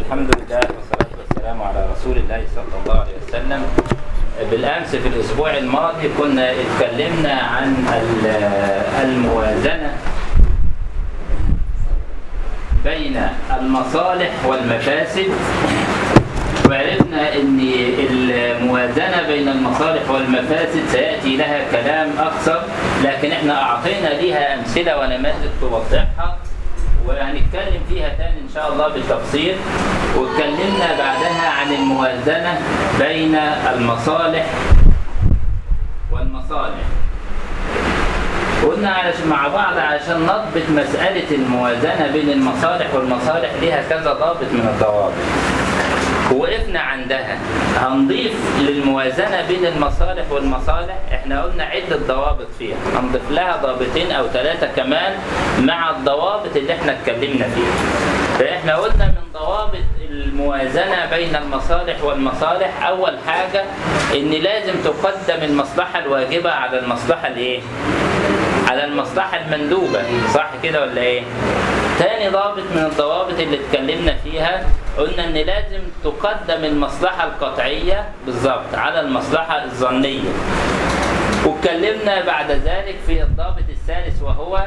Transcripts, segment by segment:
الحمد لله والصلاة والسلام على رسول الله صلى الله عليه وسلم بالأمس في الأسبوع الماضي كنا اتكلمنا عن ال- الموازنة بين المصالح والمفاسد وعرفنا ان الموازنة بين المصالح والمفاسد سيأتي لها كلام أكثر لكن احنا أعطينا ليها أمثلة ونماذج توضحها وهنتكلم فيها تاني إن شاء الله بالتفصيل واتكلمنا بعدها عن الموازنة بين المصالح والمصالح قلنا علشان مع بعض عشان نضبط مسألة الموازنة بين المصالح والمصالح ليها كذا ضابط من الضوابط وقفنا عندها هنضيف للموازنة بين المصالح والمصالح احنا قلنا عدة ضوابط فيها هنضيف لها ضابطين او ثلاثة كمان مع الضوابط اللي احنا اتكلمنا فيها فاحنا قلنا من ضوابط الموازنة بين المصالح والمصالح اول حاجة ان لازم تقدم المصلحة الواجبة على المصلحة الايه على المصلحة المندوبة صح كده ولا ايه تاني ضابط من الضوابط اللي اتكلمنا فيها قلنا ان لازم تقدم المصلحة القطعية بالظبط على المصلحة الظنية واتكلمنا بعد ذلك في الضابط الثالث وهو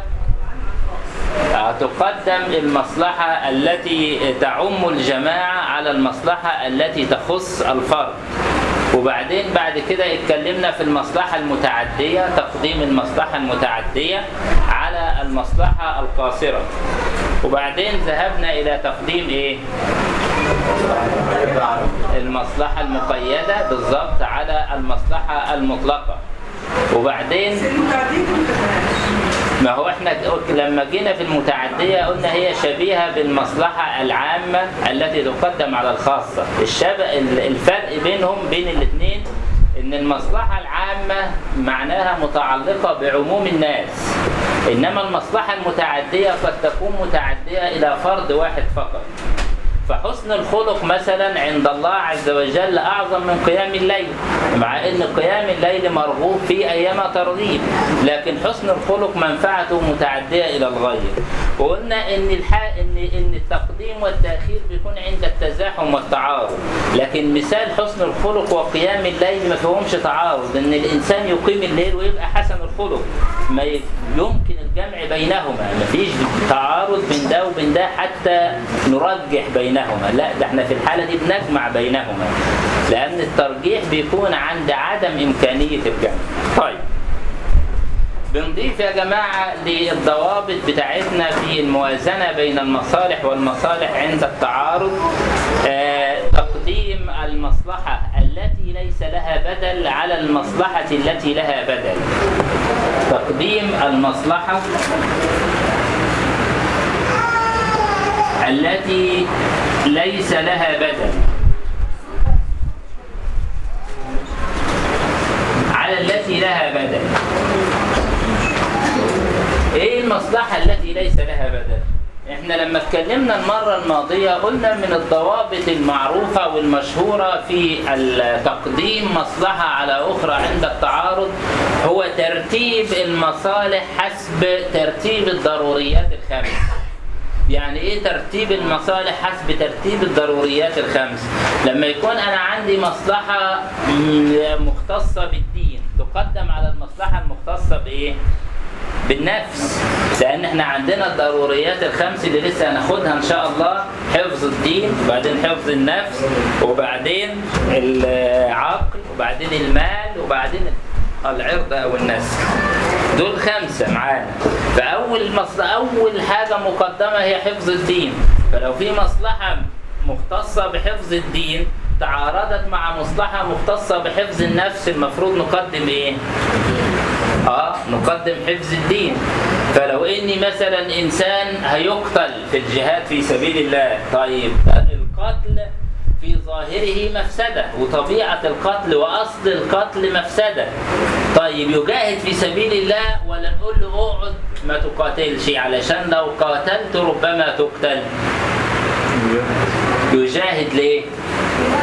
تقدم المصلحة التي تعم الجماعة على المصلحة التي تخص الفرد وبعدين بعد كده اتكلمنا في المصلحة المتعدية تقديم المصلحة المتعدية على المصلحة القاصرة وبعدين ذهبنا إلى تقديم إيه؟ المصلحة المقيدة بالضبط على المصلحة المطلقة وبعدين ما هو احنا لما جينا في المتعدية قلنا هي شبيهة بالمصلحة العامة التي تقدم على الخاصة الشب... الفرق بينهم بين الاثنين ان المصلحة العامة معناها متعلقة بعموم الناس انما المصلحة المتعدية قد تكون متعدية الى فرد واحد فقط فحسن الخلق مثلا عند الله عز وجل أعظم من قيام الليل مع أن قيام الليل مرغوب فيه أيام ترغيب لكن حسن الخلق منفعته متعدية إلى الغير وقلنا أن الح... إن إن التقديم والتأخير بيكون عند التزاحم والتعارض لكن مثال حسن الخلق وقيام الليل ما فيهمش تعارض أن الإنسان يقيم الليل ويبقى حسن الخلق ما يمكن الجمع بينهما ما فيش تعارض بين ده وبين ده حتى نرجح بينهما بينهما لا ده احنا في الحالة دي بنجمع بينهما لأن الترجيح بيكون عند عدم إمكانية الجمع طيب بنضيف يا جماعة للضوابط بتاعتنا في الموازنة بين المصالح والمصالح عند التعارض آه تقديم المصلحة التي ليس لها بدل على المصلحة التي لها بدل تقديم المصلحة التي ليس لها بدل على التي لها بدل ايه المصلحة التي ليس لها بدل احنا لما اتكلمنا المرة الماضية قلنا من الضوابط المعروفة والمشهورة في تقديم مصلحة على أخرى عند التعارض هو ترتيب المصالح حسب ترتيب الضروريات الخمس يعني ايه ترتيب المصالح حسب ترتيب الضروريات الخمس لما يكون انا عندي مصلحة مختصة بالدين تقدم على المصلحة المختصة بايه بالنفس لان احنا عندنا الضروريات الخمس اللي لسه هناخدها ان شاء الله حفظ الدين وبعدين حفظ النفس وبعدين العقل وبعدين المال وبعدين العرض او النسل دول خمسة معانا فأول مصل... أول حاجة مقدمة هي حفظ الدين فلو في مصلحة مختصة بحفظ الدين تعارضت مع مصلحة مختصة بحفظ النفس المفروض نقدم ايه؟ اه نقدم حفظ الدين فلو اني مثلا انسان هيقتل في الجهاد في سبيل الله طيب القتل في ظاهره مفسدة وطبيعة القتل وأصل القتل مفسدة طيب يجاهد في سبيل الله ولا نقول له اقعد ما تقاتلش علشان لو قاتلت ربما تقتل يجاهد ليه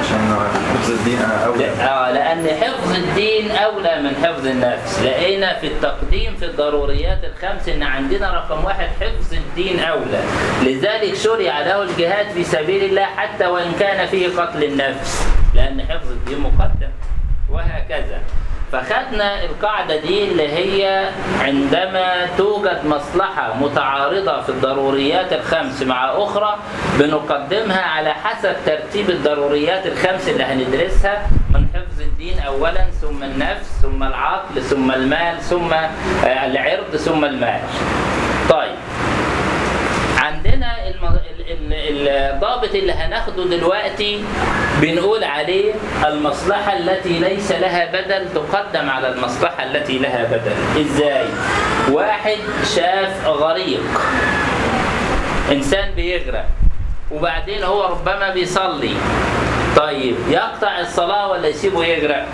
عشان حفظ الدين أولى لا- آه لأن حفظ الدين أولى من حفظ النفس لقينا في التقديم في الضروريات الخمس إن عندنا رقم واحد حفظ الدين أولى لذلك شرع له الجهاد في سبيل الله حتى وإن كان فيه قتل النفس لأن حفظ الدين مقدم وهكذا فخدنا القاعدة دي اللي هي عندما توجد مصلحة متعارضة في الضروريات الخمس مع أخرى بنقدمها على حسب ترتيب الضروريات الخمس اللي هندرسها من حفظ الدين أولا ثم النفس ثم العقل ثم المال ثم آه، العرض ثم المال طيب عندنا الم- ال- ال- الضابط اللي هناخده دلوقتي بنقول عليه المصلحة التي ليس لها بدل تقدم على المصلحة التي لها بدل ازاي واحد شاف غريق انسان بيغرق وبعدين هو ربما بيصلي طيب يقطع الصلاة ولا يسيبه يغرق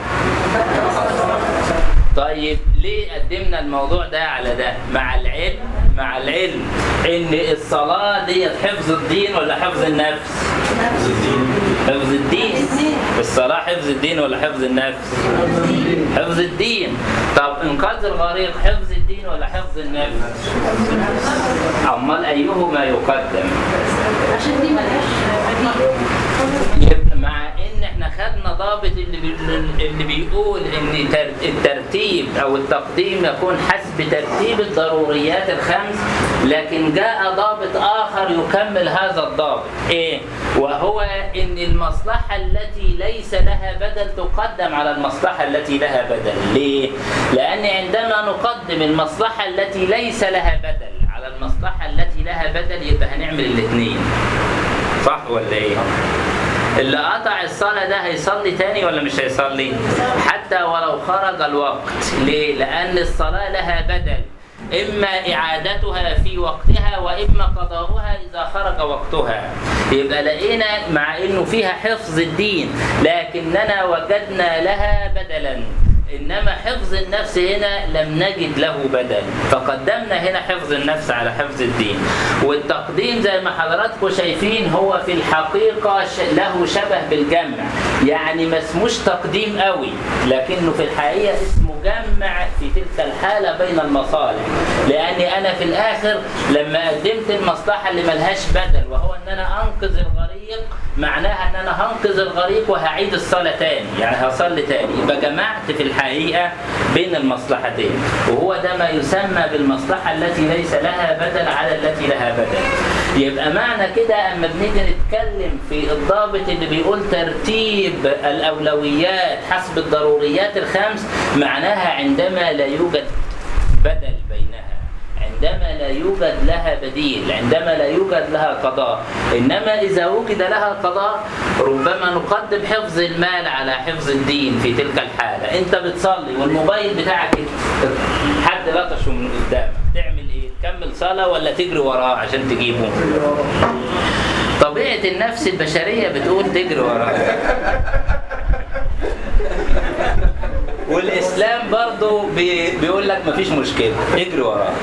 طيب ليه قدمنا الموضوع ده على ده مع العلم مع العلم ان الصلاة دي حفظ الدين ولا حفظ النفس حفظ الدين الصلاة حفظ الدين ولا حفظ النفس حفظ الدين طب انقاذ الغريق حفظ الدين ولا حفظ النفس امال ايهما يقدم عشان دي ملهاش بديل يبقى مع ان احنا خدنا ضابط اللي بي... اللي بيقول ان تر... الترتيب او التقديم يكون حسب ترتيب الضروريات الخمس لكن جاء ضابط اخر يكمل هذا الضابط ايه وهو ان المصلحه التي ليس لها بدل تقدم على المصلحه التي لها بدل ليه لان عندما نقدم المصلحه التي ليس لها بدل على المصلحه التي لها بدل يبقى هنعمل الاثنين صح ولا ايه اللي قطع الصلاة ده هيصلي تاني ولا مش هيصلي حتى ولو خرج الوقت ليه لأن الصلاة لها بدل إما إعادتها في وقتها وإما قضاؤها إذا خرج وقتها يبقى لقينا مع إنه فيها حفظ الدين لكننا وجدنا لها بدلا إنما حفظ النفس هنا لم نجد له بدل فقدمنا هنا حفظ النفس على حفظ الدين والتقديم زي ما حضراتكم شايفين هو في الحقيقة ش- له شبه بالجمع يعني ما اسموش تقديم قوي لكنه في الحقيقة اسمه جمع في تلك الحالة بين المصالح لأني أنا في الآخر لما قدمت المصلحة اللي ملهاش بدل وهو أن أنا أنقذ الغريق معناها أن أنا هنقذ الغريق وهعيد الصلاة تاني يعني هصلي تاني يبقى جمعت في الحقيقة بين المصلحتين وهو ده ما يسمى بالمصلحة التي ليس لها بدل على التي لها بدل يبقى معنى كده أما بنيجي نتكلم في الضابط اللي بيقول ترتيب الأولويات حسب الضروريات الخمس معناها عندما لا يوجد بدل بينها عندما لا يوجد لها بديل عندما لا يوجد لها قضاء إنما إذا وجد لها قضاء ربما نقدم حفظ المال على حفظ الدين في تلك الحالة أنت بتصلي والموبايل بتاعك حد لطشه من قدامك تعمل إيه؟ تكمل صلاة ولا تجري وراه عشان تجيبه؟ طبيعة النفس البشرية بتقول تجري وراه والاسلام برضو بي بيقول لك مفيش مشكله اجري وراه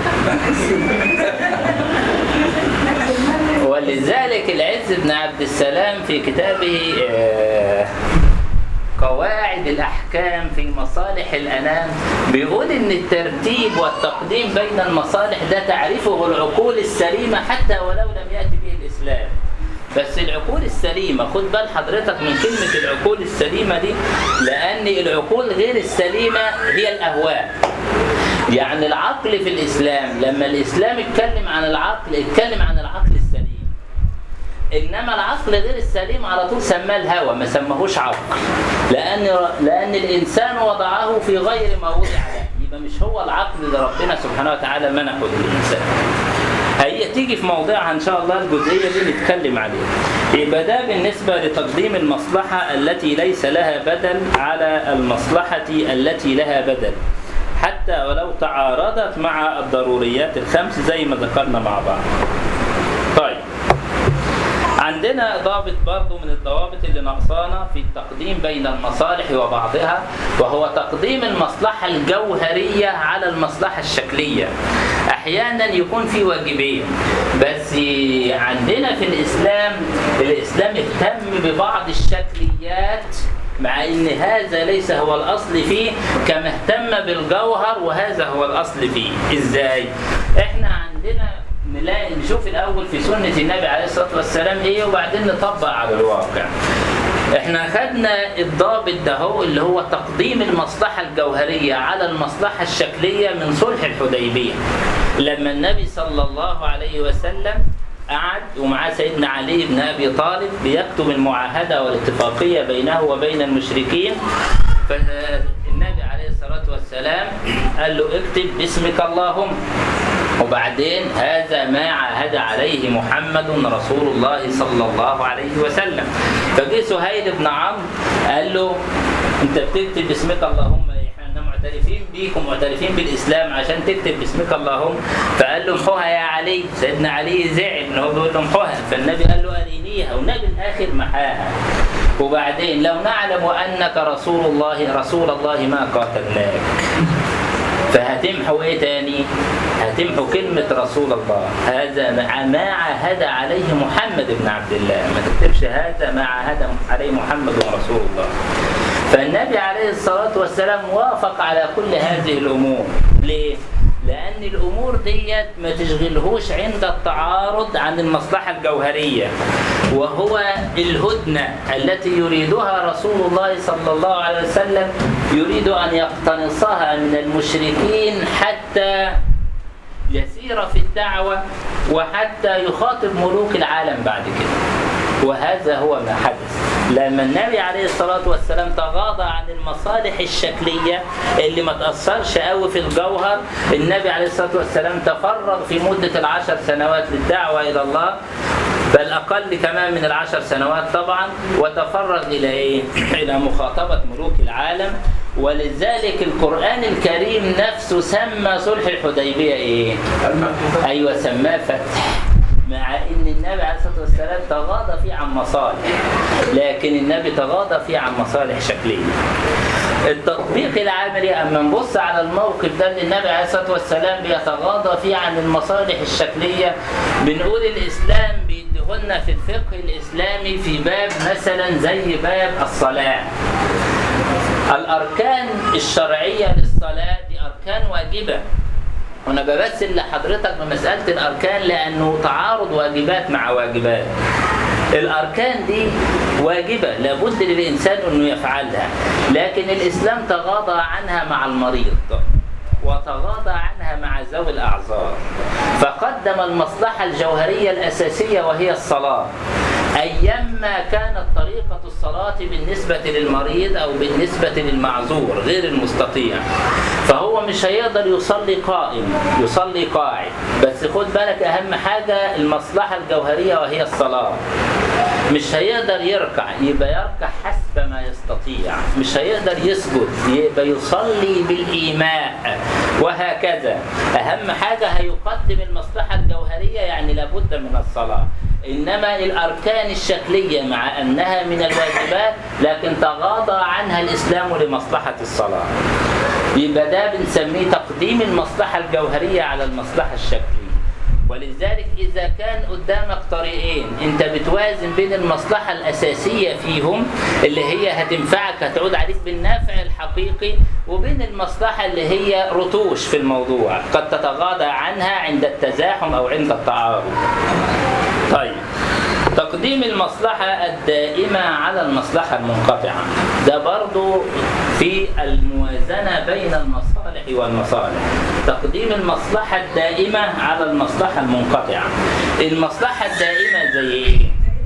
ولذلك العز بن عبد السلام في كتابه آه، قواعد الأحكام في مصالح الأنام بيقول إن الترتيب والتقديم بين المصالح ده تعرفه العقول السليمة حتى ولو لم يأتي به الإسلام بس العقول السليمة خد بال حضرتك من كلمة العقول السليمة دي لأن العقول غير السليمة هي الأهواء يعني العقل في الإسلام لما الإسلام اتكلم عن العقل اتكلم عن العقل السليم انما العقل غير السليم على طول سماه الهوى ما سماهوش عقل لان لان الانسان وضعه في غير ما وضع له يبقى مش هو العقل اللي ربنا سبحانه وتعالى منحه للانسان هي تيجي في موضعها ان شاء الله الجزئيه دي نتكلم عليها يبقى ده بالنسبه لتقديم المصلحه التي ليس لها بدل على المصلحه التي لها بدل حتى ولو تعارضت مع الضروريات الخمس زي ما ذكرنا مع بعض طيب عندنا ضابط برضو من الضوابط اللي ناقصانا في التقديم بين المصالح وبعضها وهو تقديم المصلحة الجوهرية على المصلحة الشكلية أحيانا يكون في واجبين بس عندنا في الإسلام الإسلام اهتم ببعض الشكل الجزئيات مع ان هذا ليس هو الاصل فيه كما اهتم بالجوهر وهذا هو الاصل فيه ازاي احنا عندنا نلاقي نشوف الاول في سنه النبي عليه الصلاه والسلام ايه وبعدين نطبق على الواقع احنا خدنا الضابط ده هو اللي هو تقديم المصلحه الجوهريه على المصلحه الشكليه من صلح الحديبيه لما النبي صلى الله عليه وسلم قعد ومعاه سيدنا علي بن ابي طالب بيكتب المعاهده والاتفاقيه بينه وبين المشركين فالنبي عليه الصلاه والسلام قال له اكتب باسمك اللهم وبعدين هذا ما عاهد عليه محمد رسول الله صلى الله عليه وسلم فجه سهيل بن عمرو قال له انت بتكتب باسمك اللهم احنا معترفين بيك ومعترفين بالاسلام عشان تكتب باسمك اللهم فقال له امحوها يا علي سيدنا علي زعل ان هو بيقول له امحوها فالنبي قال له ارينيها والنبي الاخر محاها وبعدين لو نعلم انك رسول الله رسول الله ما قاتلناك فهتمحوا ايه تاني؟ هتمحوا كلمة رسول الله هذا ما عاهد عليه محمد بن عبد الله ما تكتبش هذا ما عاهد عليه محمد رسول الله فالنبي عليه الصلاة والسلام وافق على كل هذه الأمور ليه؟ لأن الأمور ديت ما تشغلهوش عند التعارض عن المصلحة الجوهرية وهو الهدنة التي يريدها رسول الله صلى الله عليه وسلم يريد أن يقتنصها من المشركين حتى يسير في الدعوة وحتى يخاطب ملوك العالم بعد كده وهذا هو ما حدث لما النبي عليه الصلاة والسلام تغاضى عن المصالح الشكلية اللي ما تأثرش قوي في الجوهر النبي عليه الصلاة والسلام تفرغ في مدة العشر سنوات للدعوة إلى الله بل أقل كمان من العشر سنوات طبعا وتفرغ إلى إيه؟ إلى مخاطبة ملوك العالم ولذلك القرآن الكريم نفسه سمى صلح الحديبية إيه؟ أيوة سماه فتح مع ان النبي عليه الصلاه والسلام تغاضى فيه عن مصالح لكن النبي تغاضى فيه عن مصالح شكليه التطبيق العملي اما نبص على الموقف ده اللي النبي عليه الصلاه والسلام بيتغاضى فيه عن المصالح الشكليه بنقول الاسلام بيديهولنا في الفقه الاسلامي في باب مثلا زي باب الصلاه الاركان الشرعيه للصلاه دي اركان واجبه وانا بمثل لحضرتك بمساله الاركان لانه تعارض واجبات مع واجبات الاركان دي واجبه لابد للانسان انه يفعلها لكن الاسلام تغاضى عنها مع المريض وتغاضى عنها مع ذوي الاعذار فقدم المصلحه الجوهريه الاساسيه وهي الصلاه أيما كانت طريقة الصلاة بالنسبة للمريض أو بالنسبة للمعذور غير المستطيع فهو مش هيقدر يصلي قائم يصلي قاعد بس خد بالك أهم حاجة المصلحة الجوهرية وهي الصلاة مش هيقدر يركع يبقى يركع حسب ما يستطيع مش هيقدر يسجد يبقى يصلي بالإيماء وهكذا أهم حاجة هيقدم المصلحة الجوهرية يعني لابد من الصلاة إنما الأركان الشكلية مع أنها من الواجبات لكن تغاضى عنها الإسلام لمصلحة الصلاة يبقى ده بنسميه تقديم المصلحة الجوهرية على المصلحة الشكلية ولذلك إذا كان قدامك طريقين أنت بتوازن بين المصلحة الأساسية فيهم اللي هي هتنفعك هتعود عليك بالنافع الحقيقي وبين المصلحة اللي هي رتوش في الموضوع قد تتغاضى عنها عند التزاحم أو عند التعارض طيب تقديم المصلحة الدائمة على المصلحة المنقطعة ده برضو في الموازنة بين المصالح والمصالح تقديم المصلحة الدائمة على المصلحة المنقطعة المصلحة الدائمة زي ايه؟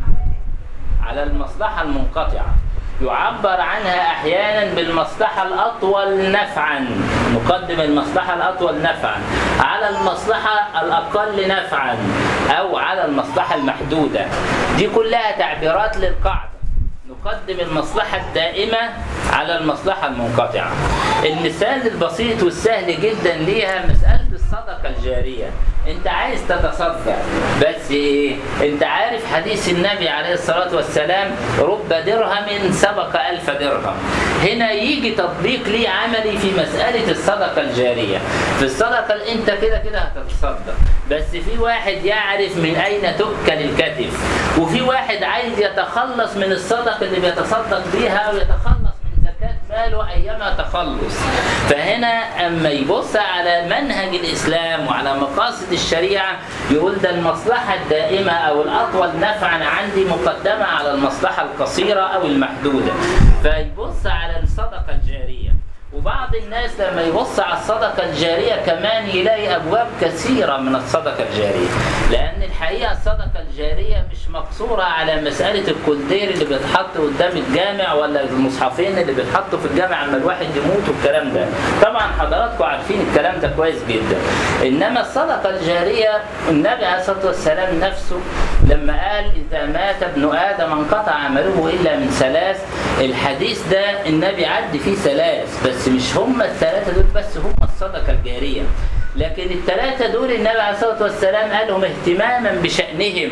على المصلحة المنقطعة يعبر عنها احيانا بالمصلحه الاطول نفعا نقدم المصلحه الاطول نفعا على المصلحه الاقل نفعا او على المصلحه المحدوده دي كلها تعبيرات للقاعده نقدم المصلحة الدائمة على المصلحة المنقطعة المثال البسيط والسهل جدا ليها مسألة الصدقة الجارية انت عايز تتصدق بس ايه انت عارف حديث النبي عليه الصلاة والسلام رب درهم سبق ألف درهم هنا يجي تطبيق ليه عملي في مسألة الصدقة الجارية في الصدقة اللي انت كده كده هتتصدق بس في واحد يعرف من أين تؤكل الكتف وفي واحد عايز يتخلص من الصدقة اللي بيتصدق بيها أو يتخلص من زكاة ماله أيما تخلص فهنا أما يبص على منهج الإسلام وعلى مقاصد الشريعة يقول ده المصلحة الدائمة أو الأطول نفعا عندي مقدمة على المصلحة القصيرة أو المحدودة فيبص على الصدقة الجارية وبعض الناس لما يبص على الصدقة الجارية كمان يلاقي أبواب كثيرة من الصدقة الجارية لأن الحقيقة الصدقة الجارية مش مقصورة على مسألة الكولدير اللي بيتحط قدام الجامع ولا المصحفين اللي بيتحطوا في الجامع أما الواحد يموت والكلام ده طبعا حضراتكم عارفين الكلام ده كويس جدا إنما الصدقة الجارية النبي عليه الصلاة والسلام نفسه لما قال إذا مات ابن آدم انقطع عمله إلا من ثلاث الحديث ده النبي عد فيه ثلاث بس مش هم الثلاثة دول بس هم الصدقة الجارية لكن الثلاثة دول النبي عليه الصلاة والسلام قالهم اهتماما بشأنهم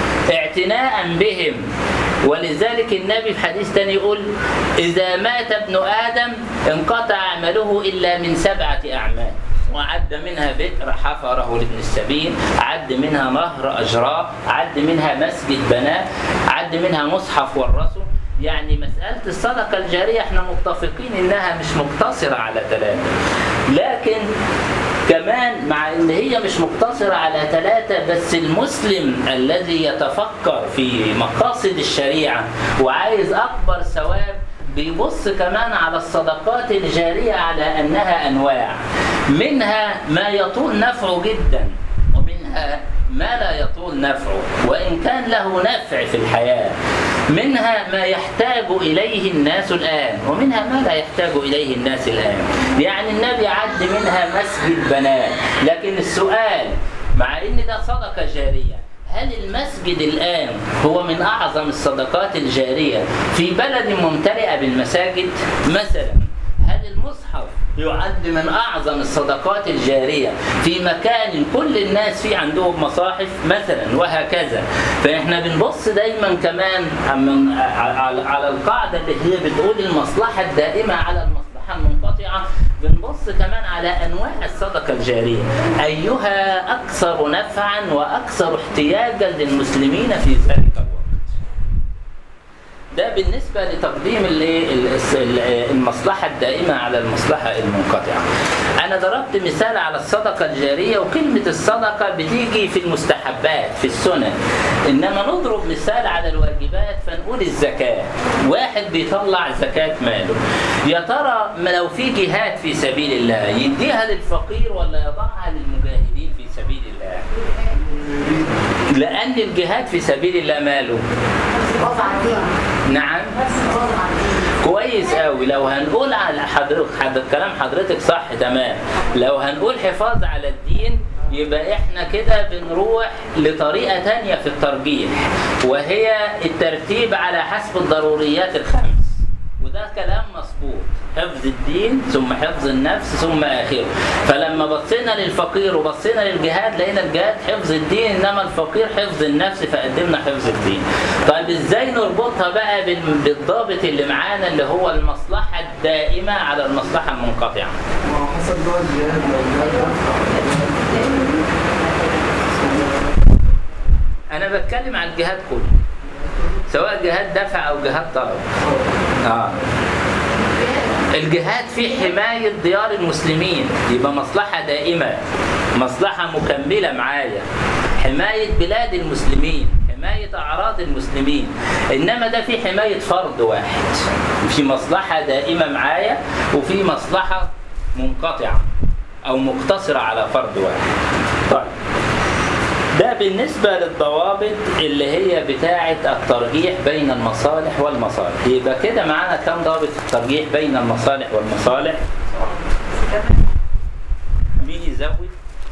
اعتناء بهم ولذلك النبي في حديث تاني يقول إذا مات ابن آدم انقطع عمله إلا من سبعة أعمال وعد منها بئر حفره لابن السبيل عد منها نهر أجراه عد منها مسجد بناه عد منها مصحف ورثه يعني مسألة الصدقة الجارية احنا متفقين انها مش مقتصرة على ثلاثة لكن كمان مع ان هي مش مقتصرة على ثلاثة بس المسلم الذي يتفكر في مقاصد الشريعة وعايز اكبر ثواب بيبص كمان على الصدقات الجارية على انها انواع منها ما يطول نفعه جدا ومنها ما لا يطول نفعه وإن كان له نفع في الحياة منها ما يحتاج إليه الناس الآن ومنها ما لا يحتاج إليه الناس الآن يعني النبي عد منها مسجد بنات لكن السؤال مع إن ده صدقة جارية هل المسجد الآن هو من أعظم الصدقات الجارية في بلد ممتلئة بالمساجد مثلا هل المصحف يعد من أعظم الصدقات الجارية في مكان كل الناس فيه عندهم مصاحف مثلا وهكذا فإحنا بنبص دايما كمان من- على على القاعدة اللي هي بتقول المصلحة الدائمة على المصلحة المنقطعة بنبص كمان على أنواع الصدقة الجارية أيها أكثر نفعا وأكثر احتياجا للمسلمين في ذلك الوقت ده بالنسبة لتقديم الايه ال- ال- المصلحة الدائمة على المصلحة المنقطعة. أنا ضربت مثال على الصدقة الجارية وكلمة الصدقة بتيجي في المستحبات في السنن. إنما نضرب مثال على الواجبات فنقول الزكاة. واحد بيطلع زكاة ماله. يا ترى ما لو في جهاد في سبيل الله يديها للفقير ولا يضعها للمجاهدين في سبيل الله؟ لأن الجهاد في سبيل الله ماله؟ وضع الدين نعم بس وضع الدين كويس قوي لو هنقول على حضرتك حضر كلام حضرتك صح تمام لو هنقول حفاظ على الدين يبقى احنا كده بنروح لطريقة تانية في الترجيح وهي الترتيب على حسب الضروريات الخمس وده كلام مظبوط حفظ الدين ثم حفظ النفس ثم اخره فلما بصينا للفقير وبصينا للجهاد لقينا الجهاد حفظ الدين انما الفقير حفظ النفس فقدمنا حفظ الدين طيب ازاي نربطها بقى بال- بالضابط اللي معانا اللي هو المصلحة الدائمة على المصلحة المنقطعة ما هو حسب نوع الجهاد لو الجهاد انا بتكلم عن الجهاد كله سواء جهاد دفع او جهاد طلب اه الجهاد في حماية ديار المسلمين يبقى مصلحة دائمة مصلحة مكملة معايا حماية بلاد المسلمين حماية أعراض المسلمين إنما ده في حماية فرد واحد في مصلحة دائمة معايا وفي مصلحة منقطعة أو مقتصرة على فرد واحد طيب ده بالنسبة للضوابط اللي هي بتاعة الترجيح بين المصالح والمصالح يبقى كده معانا كم ضابط الترجيح بين المصالح والمصالح مين يزود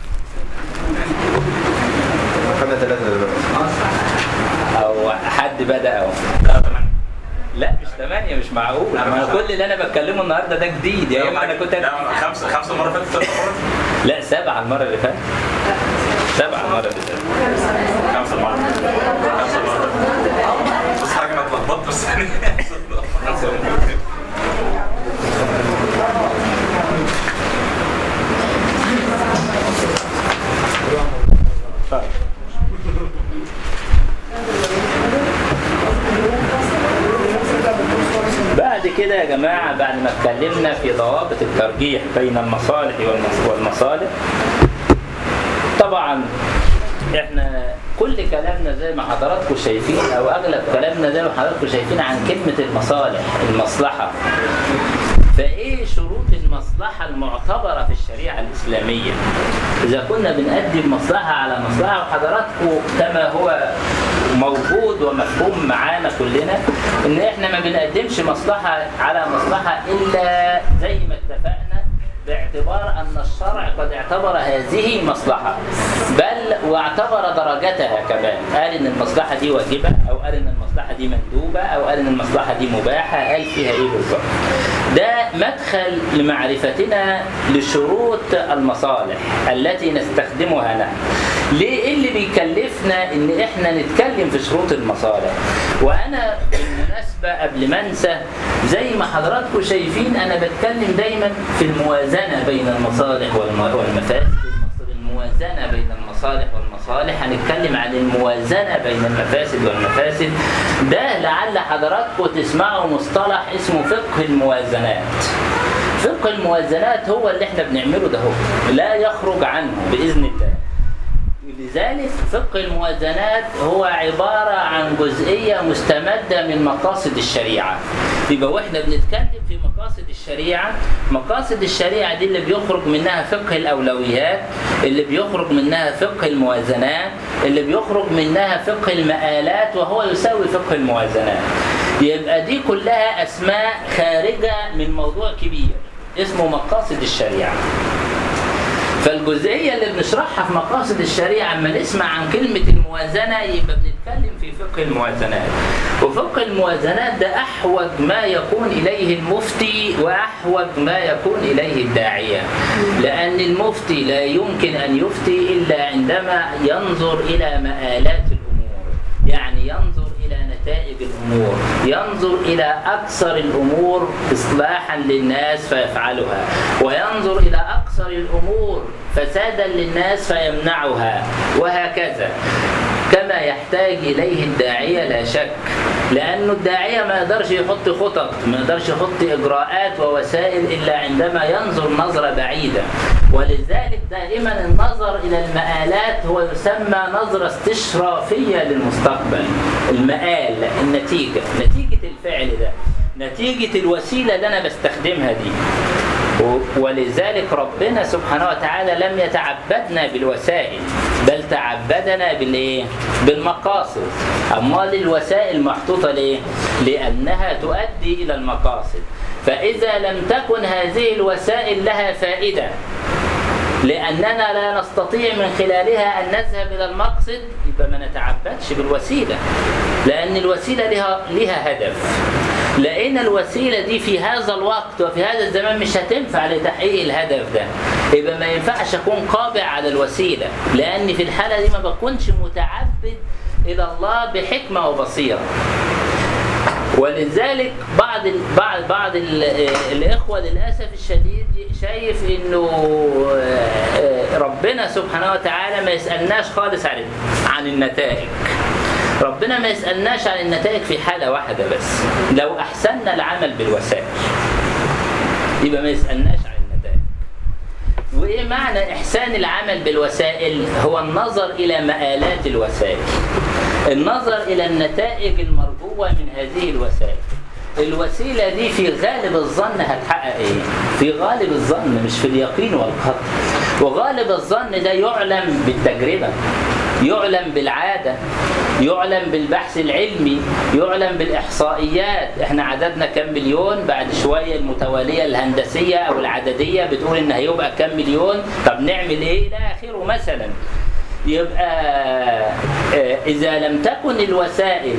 خدنا ثلاثة دلوقتي او حد بدأ او لا مش ثمانية مش معقول لا، ما مش كل اللي انا بتكلمه النهارده ده جديد يا اما انا كنت لا خمسة خمسة مرة فاتت ست مرات لا سبعة المرة اللي فاتت سبعة المرة اللي فاتت خمسة مرات خمسة مرات بص حاجة أنا اتلخبطت بس يعني خمسة مرات بعد كده يا جماعة بعد ما اتكلمنا في ضوابط الترجيح بين المصالح والمص- والمصالح طبعا احنا كل كلامنا زي ما حضراتكم شايفين او اغلب كلامنا زي ما حضراتكم شايفين عن كلمة المصالح المصلحة فايه شروط المصلحة المعتبرة في الشريعة الإسلامية إذا كنا بنقدم مصلحة على مصلحة وحضراتكم كما هو موجود ومفهوم معانا كلنا إن إحنا ما بنقدمش مصلحة على مصلحة إلا زي ما اتفقنا باعتبار أن الشرع قد اعتبر هذه مصلحة بل واعتبر درجتها كمان قال إن المصلحة دي واجبة أو قال إن المصلحة دي مندوبة أو قال إن المصلحة دي مباحة قال فيها إيه بالظبط ده مدخل لمعرفتنا لشروط المصالح التي نستخدمها نحن ليه إيه اللي بيكلفنا ان احنا نتكلم في شروط المصالح وانا بالمناسبه قبل ما انسى زي ما حضراتكم شايفين انا بتكلم دايما في الموازنه بين المصالح والم- والمفاسد الموازنه بين المصالح والمصالح هنتكلم عن الموازنه بين المفاسد والمفاسد ده لعل حضراتكم تسمعوا مصطلح اسمه فقه الموازنات فقه الموازنات هو اللي احنا بنعمله ده هو لا يخرج عنه باذن الله لذلك فقه الموازنات هو عبارة عن جزئية مستمدة من مقاصد الشريعة يبقى واحنا بنتكلم في مقاصد الشريعة مقاصد الشريعة دي اللي بيخرج منها فقه الأولويات اللي بيخرج منها فقه الموازنات اللي بيخرج منها فقه المآلات وهو يساوي فقه الموازنات يبقى دي كلها أسماء خارجة من موضوع كبير اسمه مقاصد الشريعة فالجزئية اللي بنشرحها في مقاصد الشريعة اما نسمع عن كلمة الموازنة يبقى بنتكلم في فقه الموازنات وفقه الموازنات ده أحوج ما يكون إليه المفتي وأحوج ما يكون إليه الداعية لأن المفتي لا يمكن أن يفتي إلا عندما ينظر إلى مآلات الأمور يعني ينظر إلى نتائج الأمور ينظر إلى أكثر الأمور إصلاحا للناس فيفعلها وينظر إلى أكثر الأمور فسادا للناس فيمنعها وهكذا كما يحتاج إليه الداعية لا شك لأنه الداعية ما يقدرش يحط خطط ما يقدرش يحط إجراءات ووسائل إلا عندما ينظر نظرة بعيدة ولذلك دائما النظر إلى المآلات هو يسمى نظرة استشرافية للمستقبل المآل النتيجة نتيجة الفعل ده نتيجة الوسيلة اللي أنا بستخدمها دي و- ولذلك ربنا سبحانه وتعالى لم يتعبدنا بالوسائل بل تعبدنا بالايه بالمقاصد امال الوسائل محطوطه ليه لانها تؤدي الى المقاصد فاذا لم تكن هذه الوسائل لها فائده لأننا لا نستطيع من خلالها أن نذهب إلى المقصد يبقى ما نتعبدش بالوسيلة لأن الوسيلة لها, لها هدف لقينا الوسيلة دي في هذا الوقت وفي هذا الزمان مش هتنفع لتحقيق الهدف ده يبقى ما ينفعش أكون قابع على الوسيلة لأن في الحالة دي ما بكونش متعبد إلى الله بحكمة وبصيرة ولذلك بعض ال بعض بعض ال الاخوه للاسف الشديد شايف انه آه، ربنا سبحانه وتعالى ما يسالناش خالص عن عن النتائج ربنا ما يسالناش عن النتائج في حاله واحده بس لو احسننا العمل بالوسائل يبقى ما يسالناش عن النتائج وايه معنى احسان العمل بالوسائل هو النظر الى مآلات الوسائل النظر الى النتائج المرجوه من هذه الوسائل الوسيله دي في غالب الظن هتحقق ايه في غالب الظن مش في اليقين والقطع وغالب الظن ده يعلم بالتجربه يعلم بالعاده يعلم بالبحث العلمي يعلم بالاحصائيات احنا عددنا كم مليون بعد شويه المتواليه الهندسيه او العدديه بتقول ان هيبقى كم مليون طب نعمل ايه الى اخره مثلا يبقى آه، إذا لم تكن الوسائل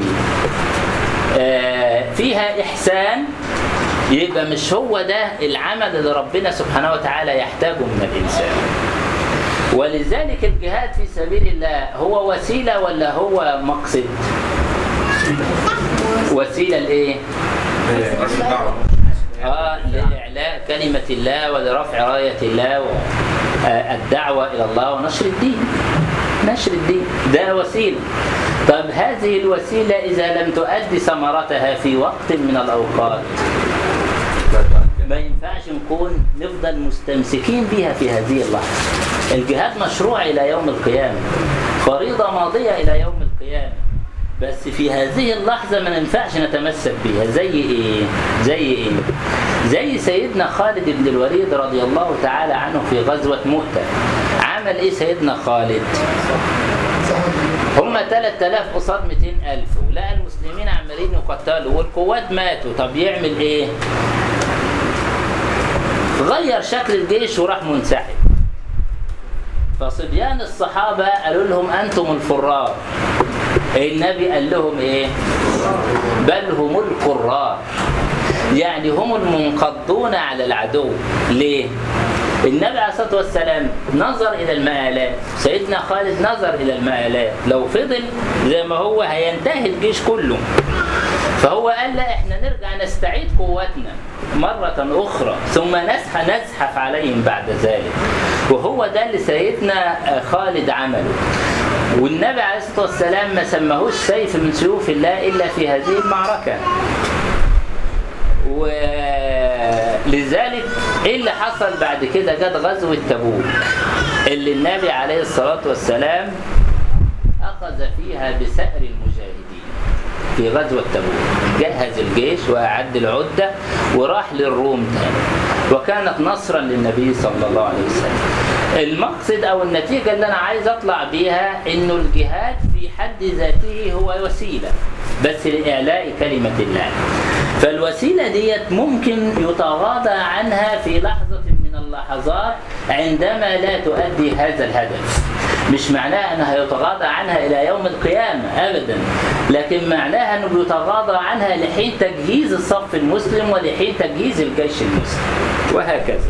آه، فيها إحسان يبقى مش هو ده العمل اللي ربنا سبحانه وتعالى يحتاجه من الإنسان ولذلك الجهاد في سبيل الله هو وسيلة ولا هو مقصد وسيلة لإيه رشد دعوة آه لإعلاء كلمة الله ولرفع راية الله والدعوة إلى الله ونشر الدين نشر الدين ده وسيلة طب هذه الوسيلة إذا لم تؤدي ثمرتها في وقت من الأوقات ما ينفعش نكون نفضل مستمسكين بها في هذه اللحظة الجهاد مشروع إلى يوم القيامة فريضة ماضية إلى يوم القيامة بس في هذه اللحظة ما ينفعش نتمسك بها زي إيه؟ زي إيه؟ زي سيدنا خالد بن الوليد رضي الله تعالى عنه في غزوة مؤتة عمل إيه سيدنا خالد؟ هم 3000 قصاد 200000 ولقى المسلمين عمالين يقتلوا والقوات ماتوا طب يعمل ايه؟ غير شكل الجيش وراح منسحب فصبيان الصحابة قالوا لهم أنتم الفرار النبي قال لهم إيه بل هم القرار يعني هم المنقضون على العدو ليه النبي عليه الصلاة والسلام نظر إلى المآلات سيدنا خالد نظر إلى المآلات لو فضل زي ما هو هينتهي الجيش كله فهو قال لا احنا نرجع نستعيد قوتنا مرة أخرى ثم نزح نزحف عليهم بعد ذلك وهو ده اللي سيدنا خالد عمله والنبي عليه الصلاة والسلام ما سماهوش سيف من سيوف الله إلا في هذه المعركة ولذلك ايه اللي حصل بعد كده جت غزوة تبوك اللي النبي عليه الصلاة والسلام أخذ فيها بسأر المجاهدين في غزوة تبوك جهز الجيش وأعد العدة وراح للروم تاني وكانت نصرا للنبي صلى الله عليه وسلم المقصد أو النتيجة اللي أنا عايز أطلع بيها إنه الجهاد في حد ذاته هو وسيلة بس لإعلاء كلمة الله فالوسيلة ديت ممكن يتغاضى عنها في لحظة من اللحظات عندما لا تؤدي هذا الهدف مش معناها انها يتغاضى عنها الى يوم القيامه ابدا لكن معناها انه يتغاضى عنها لحين تجهيز الصف المسلم ولحين تجهيز الجيش المسلم وهكذا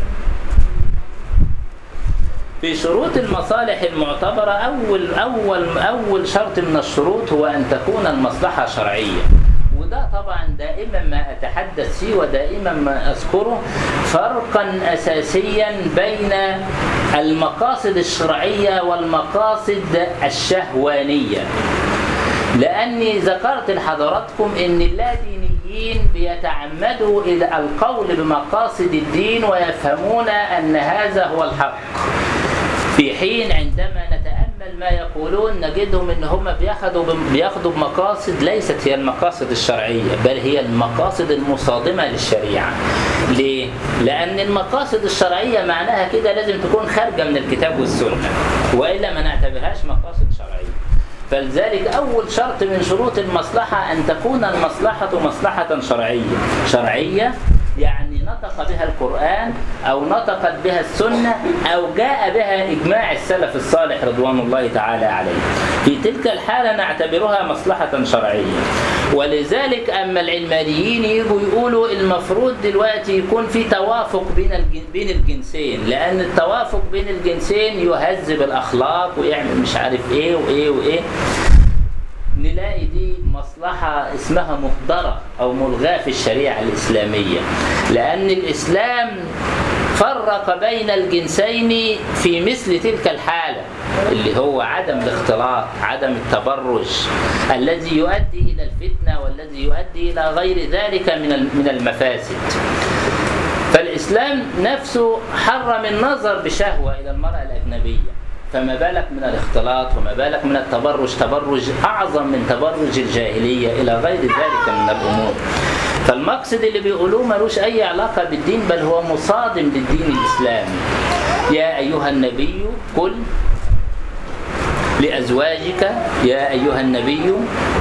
في شروط المصالح المعتبرة أول أول أول شرط من الشروط هو أن تكون المصلحة شرعية وده طبعا دائما ما أتحدث فيه ودائما ما أذكره فرقا أساسيا بين المقاصد الشرعية والمقاصد الشهوانية لأني ذكرت لحضراتكم أن اللادينيين بيتعمدوا إلى القول بمقاصد الدين ويفهمون أن هذا هو الحق في حين عندما نتأمل ما يقولون نجدهم ان هم بياخدوا بياخدوا بمقاصد ليست هي المقاصد الشرعية بل هي المقاصد المصادمة للشريعة. ليه؟ لأن المقاصد الشرعية معناها كده لازم تكون خارجة من الكتاب والسنة وإلا ما نعتبرهاش مقاصد شرعية. فلذلك أول شرط من شروط المصلحة أن تكون المصلحة مصلحة شرعية. شرعية يعني نطق بها القرآن أو نطقت بها السنة أو جاء بها إجماع السلف الصالح رضوان الله تعالى عليه في تلك الحالة نعتبرها مصلحة شرعية ولذلك أما العلمانيين يجوا يقولوا المفروض دلوقتي يكون في توافق بين الجن... بين الجنسين لأن التوافق بين الجنسين يهذب الأخلاق ويعمل مش عارف إيه وإيه وإيه نلاقي دي مصلحة اسمها مهدرة أو ملغاة في الشريعة الإسلامية لأن الإسلام فرق بين الجنسين في مثل تلك الحالة اللي هو عدم الاختلاط عدم التبرج الذي يؤدي إلى الفتنة والذي يؤدي إلى غير ذلك من من المفاسد فالإسلام نفسه حرم النظر بشهوة إلى المرأة الأجنبية فما بالك من الاختلاط وما بالك من التبرج تبرج أعظم من تبرج الجاهلية إلى غير ذلك من الأمور فالمقصد اللي بيقولوه ملوش أي علاقة بالدين بل هو مصادم للدين الإسلامي يا أيها النبي قل لأزواجك يا أيها النبي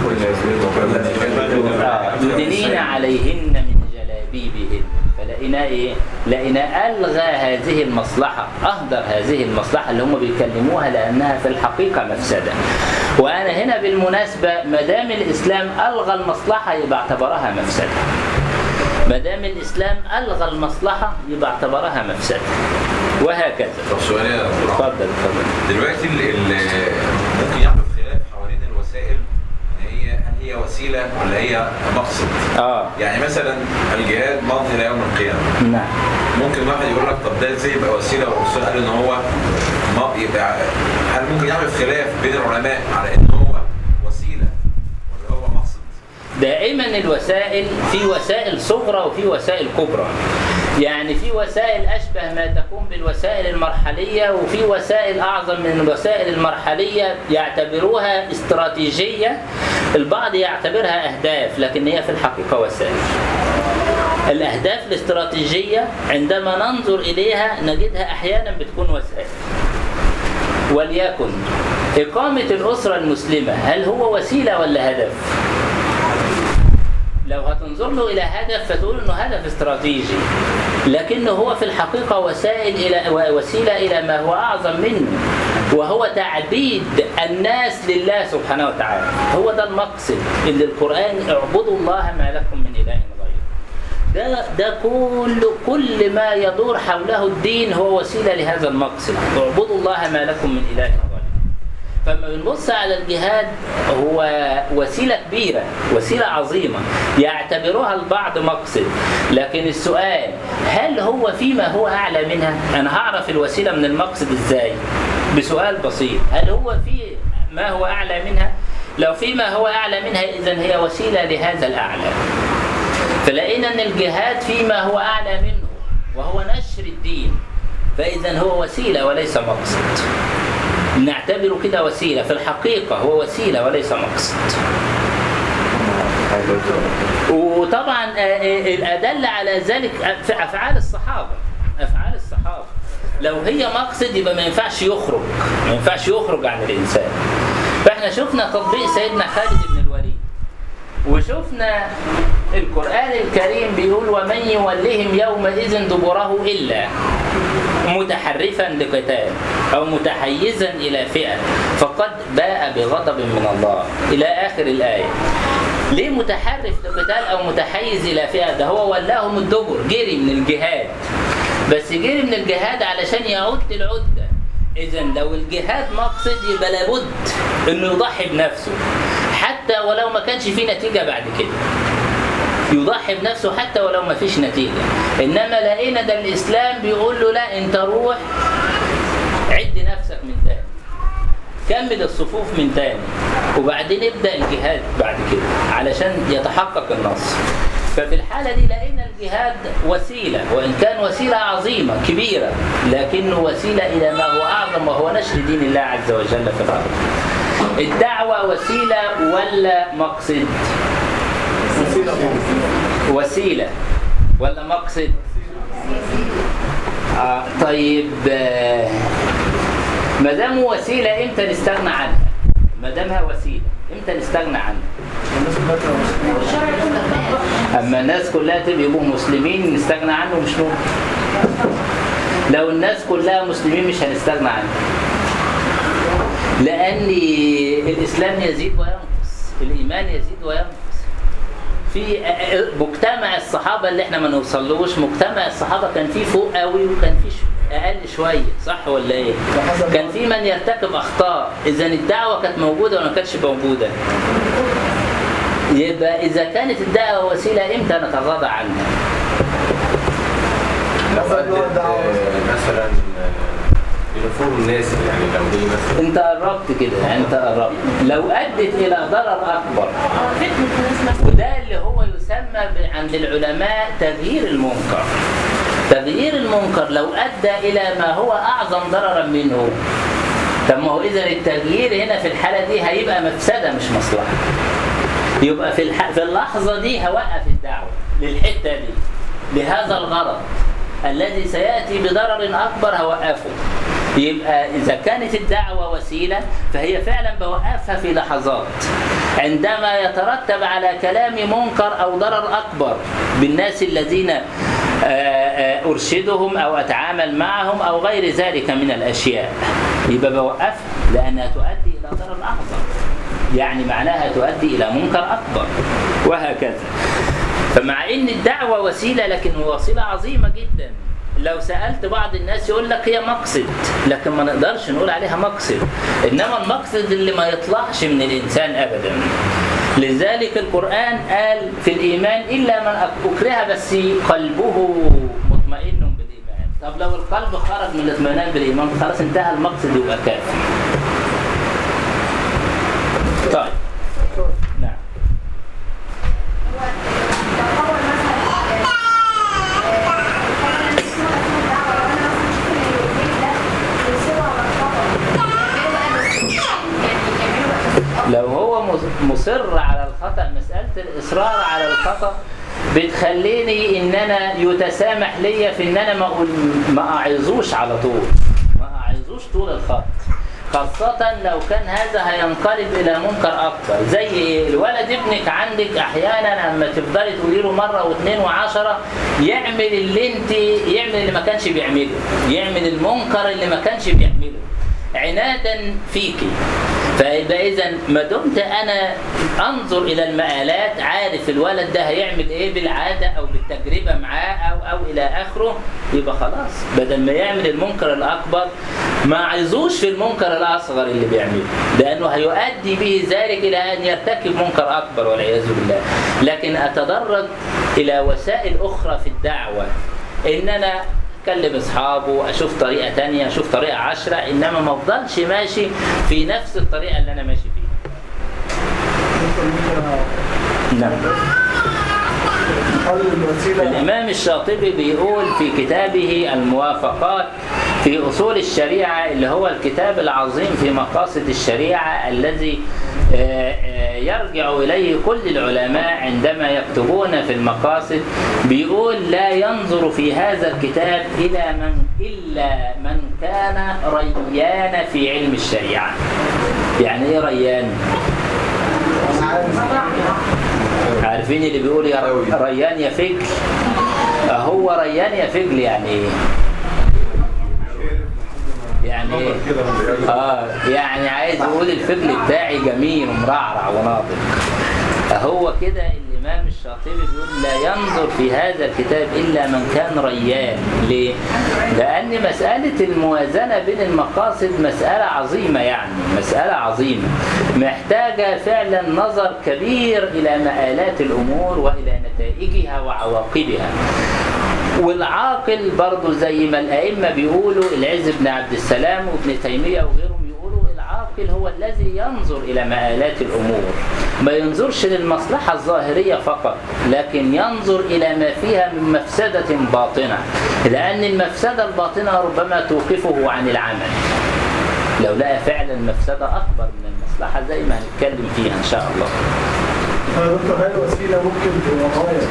يدنين عليهن من جلابيبهن فلقينا ايه؟ لقينا الغى هذه المصلحه، اهدر هذه المصلحه اللي هم بيكلموها لانها في الحقيقه مفسده. وانا هنا بالمناسبه ما دام الاسلام الغى المصلحه يبقى اعتبرها مفسده. ما دام الاسلام الغى المصلحه يبقى اعتبرها مفسده وهكذا طب سؤال يا دكتور اتفضل اتفضل دلوقتي ال- ال- ممكن يحدث خلاف حوالين الوسائل ان هي هل هي وسيله ولا هي مقصد؟ اه يعني مثلا الجهاد ماضي الى يوم القيامه نعم ممكن واحد يقول لك طب ده ازاي يبقى وسيله والرسول قال ان هو ما يبقى هل ممكن يحدث خلاف بين العلماء على ان هو وسيله ولا هو مقصد؟ دائما الوسائل في وسائل صغرى وفي وسائل كبرى يعني في وسائل أشبه ما تكون بالوسائل المرحلية وفي وسائل أعظم من الوسائل المرحلية يعتبروها استراتيجية البعض يعتبرها أهداف لكن هي في الحقيقة وسائل الأهداف الاستراتيجية عندما ننظر إليها نجدها أحيانا بتكون وسائل وليكن إقامة الأسرة المسلمة هل هو وسيلة ولا هدف؟ لو هتنظر له الى هدف فتقول انه هدف استراتيجي لكنه هو في الحقيقه وسائل الى وسيله الى ما هو اعظم منه وهو تعبيد الناس لله سبحانه وتعالى هو ده المقصد اللي القران اعبدوا الله ما لكم من اله غيره ده ده كل كل ما يدور حوله الدين هو وسيله لهذا المقصد اعبدوا الله ما لكم من اله غيره فلما بنبص على الجهاد هو وسيلة كبيرة وسيلة عظيمة يعتبرها البعض مقصد لكن السؤال هل هو فيما هو أعلى منها أنا هعرف الوسيلة من المقصد إزاي بسؤال بسيط هل هو في ما هو أعلى منها لو فيما هو أعلى منها إذن هي وسيلة لهذا الأعلى فلقينا أن الجهاد فيما هو أعلى منه وهو نشر الدين فإذا هو وسيلة وليس مقصد نعتبره كده وسيلة في الحقيقة هو وسيلة وليس مقصد وطبعا آه، آه، الأدل على ذلك في أفعال الصحابة أفعال الصحابة لو هي مقصد يبقى ما ينفعش يخرج ما ينفعش يخرج عن الإنسان فاحنا شفنا تطبيق سيدنا خالد بن الوليد وشفنا القرآن الكريم بيقول ومن يولهم يومئذ دبره إلا متحرفا لقتال أو متحيزا إلى فئة فقد باء بغضب من الله إلى آخر الآية ليه متحرف لقتال أو متحيز إلى فئة ده هو ولاهم الدبر جري من الجهاد بس جري من الجهاد علشان يعد العدة إذا لو الجهاد مقصد يبقى لابد إنه يضحي بنفسه حتى ولو ما كانش فيه نتيجة بعد كده يضحي بنفسه حتى ولو ما فيش نتيجة إنما لقينا ده الإسلام بيقول له لا أنت روح عد نفسك من تاني كمل الصفوف من تاني وبعدين ابدأ الجهاد بعد كده علشان يتحقق النصر ففي الحالة دي لقينا الجهاد وسيلة وإن كان وسيلة عظيمة كبيرة لكنه وسيلة إلى ما هو أعظم وهو نشر دين الله عز وجل في الأرض الدعوة وسيلة ولا مقصد؟ وسيلة ولا مقصد؟ آه طيب آه ما دام وسيلة امتى نستغنى عنها؟ ما دامها وسيلة امتى نستغنى عنها؟ الناس كلها تبقى مسلمين والشرع يقول لك لا. اما الناس كلها تبقى يبقوا مسلمين نستغنى عنه مش ممكن لو الناس كلها مسلمين مش هنستغنى عنه لان الاسلام يزيد وينقص الايمان يزيد وينقص في مجتمع الصحابه اللي احنا ما نوصلوش مجتمع الصحابه كان فيه فوق قوي وكان فيه ش- اقل شويه صح ولا ايه كان في من يرتكب اخطاء اذا الدعوه كانت موجوده ولا ما كانتش موجوده يبقى اذا كانت الدعوه وسيله امتى نتغاضى عنها لو أدت آه، مثلا آه، لنفور الناس يعني لو دي مثلا انت قربت كده يعني انت قربت لو ادت الى ضرر اكبر اه فتنة الناس مثلا وده اللي هو يسمى ب- عند العلماء تغيير المنكر تغيير المنكر لو ادى الى ما هو اعظم ضررا منه طب ما هو اذا التغيير هنا في الحاله دي هيبقى مفسده مش مصلحه يبقى في الح... في اللحظه دي هوقف الدعوه للحته دي لهذا الغرض الذي سياتي بضرر اكبر هوقفه يبقى اذا كانت الدعوه وسيله فهي فعلا بوقفها في لحظات عندما يترتب على كلام منكر او ضرر اكبر بالناس الذين آه، آه، ارشدهم او اتعامل معهم او غير ذلك من الاشياء يبقى بوقفها لانها تؤدي الى ضرر اعظم يعني معناها تؤدي الى منكر اكبر وهكذا فمع ان الدعوه وسيله لكن وسيله عظيمه جدا لو سالت بعض الناس يقول لك هي مقصد لكن ما نقدرش نقول عليها مقصد انما المقصد اللي ما يطلعش من الانسان ابدا لذلك القران قال في الايمان الا من اكره بس قلبه مطمئن بالايمان طب لو القلب خرج من الاطمئنان بالايمان خلاص انتهى المقصد يبقى كافي طيب نعم لو هو مص- مصر على الخطأ مسألة الإصرار على الخطأ بتخليني إن أنا يتسامح ليا في إن أنا ما أقول ما أعظوش على طول ما أعظوش طول الخط خاصة لو كان هذا هينقلب إلى منكر أكبر زي إيه؟ الولد ابنك عندك أحيانا لما تفضلي تقولي له مرة واثنين وعشرة يعمل اللي أنت يعمل اللي ما كانش بيعمله يعمل المنكر اللي ما كانش بيعمله عنادا فيكي فيبقى اذا ما دمت انا انظر الى المآلات عارف الولد ده هيعمل ايه بالعاده او بالتجربه معاه او او الى اخره يبقى خلاص بدل ما يعمل المنكر الاكبر ما عايزوش في المنكر الاصغر اللي بيعمله لانه هيؤدي به ذلك الى ان يرتكب منكر اكبر والعياذ بالله لكن اتدرج الى وسائل اخرى في الدعوه ان انا اكلم اصحابه اشوف طريقه تانية اشوف طريقه عشرة انما ما افضلش ماشي في نفس الطريقه اللي انا ماشي فيها نعم حل الوسيله الامام الشاطبي بيقول في كتابه الموافقات في اصول الشريعه اللي هو الكتاب العظيم في مقاصد الشريعه الذي آه، آه، يرجع اليه كل العلماء عندما يكتبون في المقاصد بيقول لا ينظر في هذا الكتاب الى من الا من كان ريان في علم الشريعه يعني ايه ريان عارفين اللي بيقول يا ريان يا فجل هو ريان يا فجل يعني ايه يعني ايه اه يعني عايز يقول الفجل بتاعي جميل ومرعرع وناضج هو كده الامام الشاطبي بيقول لا ينظر في هذا الكتاب الا من كان ريان ليه لان مساله الموازنه بين المقاصد مساله عظيمه يعني مساله عظيمه محتاجه فعلا نظر كبير الى مآلات الامور والى نتائجها وعواقبها والعاقل برضه زي ما الائمه بيقولوا العز بن عبد السلام وابن تيميه وغيرهم يقولوا العاقل هو الذي ينظر الى مآلات الامور ما ينظرش للمصلحه الظاهريه فقط لكن ينظر الى ما فيها من مفسده باطنه لان المفسده الباطنه ربما توقفه عن العمل لو لقى فعلا مفسده اكبر من المصلحه زي ما هنتكلم فيها ان شاء الله يا دكتور هاي الوسيله ممكن تبقى غايه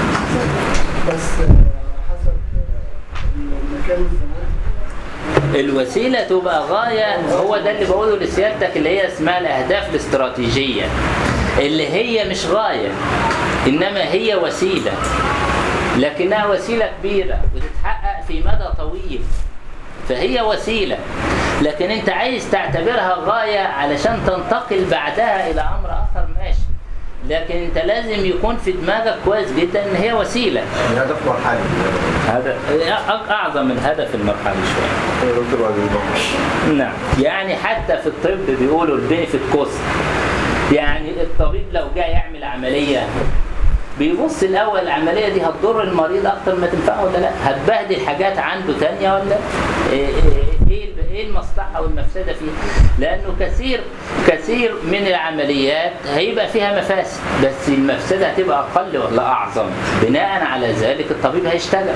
بس آه، حسب آه، المكان والزمان الوسيلة تبقى غاية هو ده اللي بقوله لسيادتك اللي هي اسمها الأهداف الاستراتيجية اللي هي مش غاية إنما هي وسيلة لكنها وسيلة كبيرة وتتحقق في مدى طويل فهي وسيلة لكن أنت عايز تعتبرها غاية علشان تنتقل بعدها إلى أمر آخر ماشي لكن أنت لازم يكون في دماغك كويس جدا إن هي وسيلة يعني هدف مرحلي هذا أ- أعظم من هدف المرحلة شوية يا دكتور بعد البحر نعم يعني حتى في الطب بيقولوا البينفيت كوست يعني الطبيب لو جاي يعمل عملية بيبص الأول العملية دي هتضر المريض أكتر ما تنفعه ولا لا هتبهدل حاجات عنده تانية ولا إيه, إيه, إيه ايه المصلحه والمفسده فيها لانه كثير كثير من العمليات هيبقى فيها مفاسد بس المفسده هتبقى اقل ولا اعظم بناء على ذلك الطبيب هيشتغل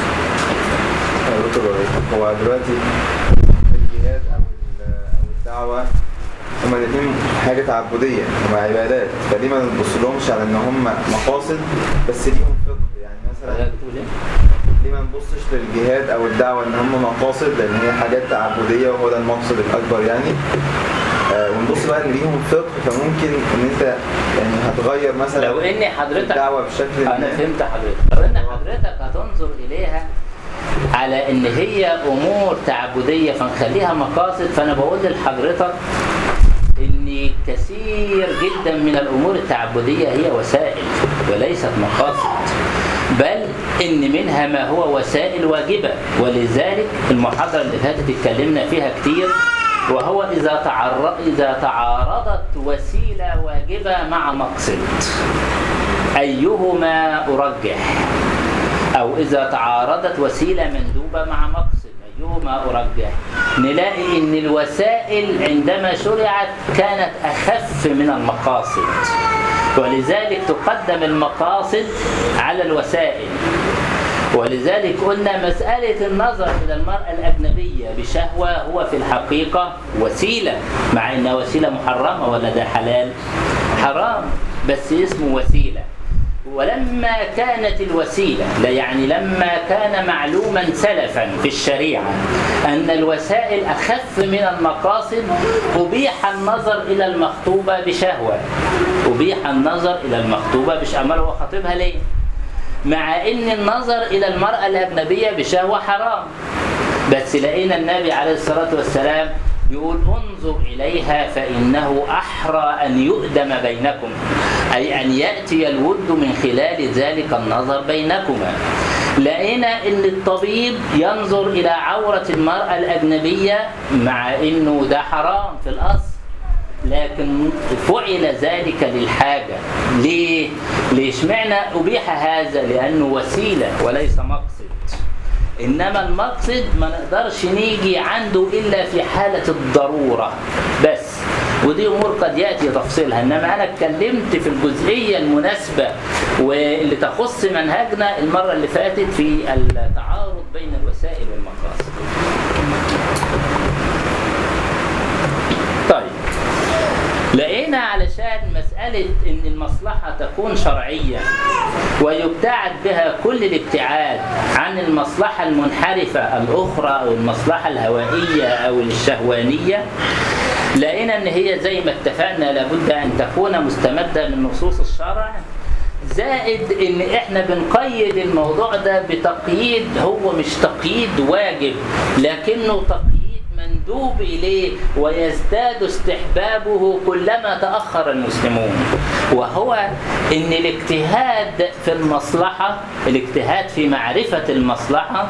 يا دكتور هو دلوقتي الجهاد او ال- او الدعوه هما الاثنين حاجه تعبديه هما عبادات فليه ما نبصلهمش على ان هما مقاصد بس ليهم فقه يعني مثلا بتقول ايه؟ ليه ما نبصش للجهاد او الدعوه ان هم مقاصد لان هي حاجات تعبديه وهو ده المقصد الاكبر يعني آه ونبص بقى ان ليهم فقه فممكن ان انت يعني هتغير مثلا لو ان حضرتك الدعوه بشكل انا ما فهمت حضرتك لو ان حضرتك هتنظر اليها على ان هي امور تعبديه فنخليها مقاصد فانا بقول لحضرتك ان كثير جدا من الامور التعبديه هي وسائل وليست مقاصد بل ان منها ما هو وسائل واجبه ولذلك المحاضره اللي فاتت اتكلمنا فيها كتير وهو اذا تعرض اذا تعارضت وسيله واجبه مع مقصد ايهما ارجح او اذا تعارضت وسيله مندوبه مع مقصد ايهما ارجح نلاقي ان الوسائل عندما شرعت كانت اخف من المقاصد ولذلك تقدم المقاصد على الوسائل ولذلك قلنا مسألة النظر إلى المرأة الأجنبية بشهوة هو في الحقيقة وسيلة مع إنها وسيلة محرمة ولا ده حلال حرام بس اسمه وسيلة ولما كانت الوسيلة لا يعني لما كان معلوما سلفا في الشريعة أن الوسائل أخف من المقاصد أبيح النظر إلى المخطوبة بشهوة أبيح النظر إلى المخطوبة بشهوة أمال هو خطيبها ليه؟ مع ان النظر الى المراه الاجنبيه بشهوه حرام بس لقينا النبي عليه الصلاه والسلام يقول انظر اليها فانه احرى ان يؤدم بينكم اي ان ياتي الود من خلال ذلك النظر بينكما لقينا ان الطبيب ينظر الى عوره المراه الاجنبيه مع انه ده حرام في الاصل لكن فعل ذلك للحاجة ليه؟ ليش معنى أبيح هذا؟ لأنه وسيلة وليس مقصد إنما المقصد ما نقدرش نيجي عنده إلا في حالة الضرورة بس ودي امور قد ياتي تفصيلها انما انا اتكلمت في الجزئيه المناسبه واللي تخص منهجنا المره اللي فاتت في التعارض بين الوسائل والمقاصد. طيب لقينا علشان مسألة إن المصلحة تكون شرعية ويبتعد بها كل الابتعاد عن المصلحة المنحرفة الأخرى أو المصلحة الهوائية أو الشهوانية لقينا إن هي زي ما اتفقنا لابد أن تكون مستمدة من نصوص الشرع زائد ان احنا بنقيد الموضوع ده بتقييد هو مش تقييد واجب لكنه تقييد مندوب إليه ويزداد استحبابه كلما تأخر المسلمون وهو أن الاجتهاد في المصلحة الاجتهاد في معرفة المصلحة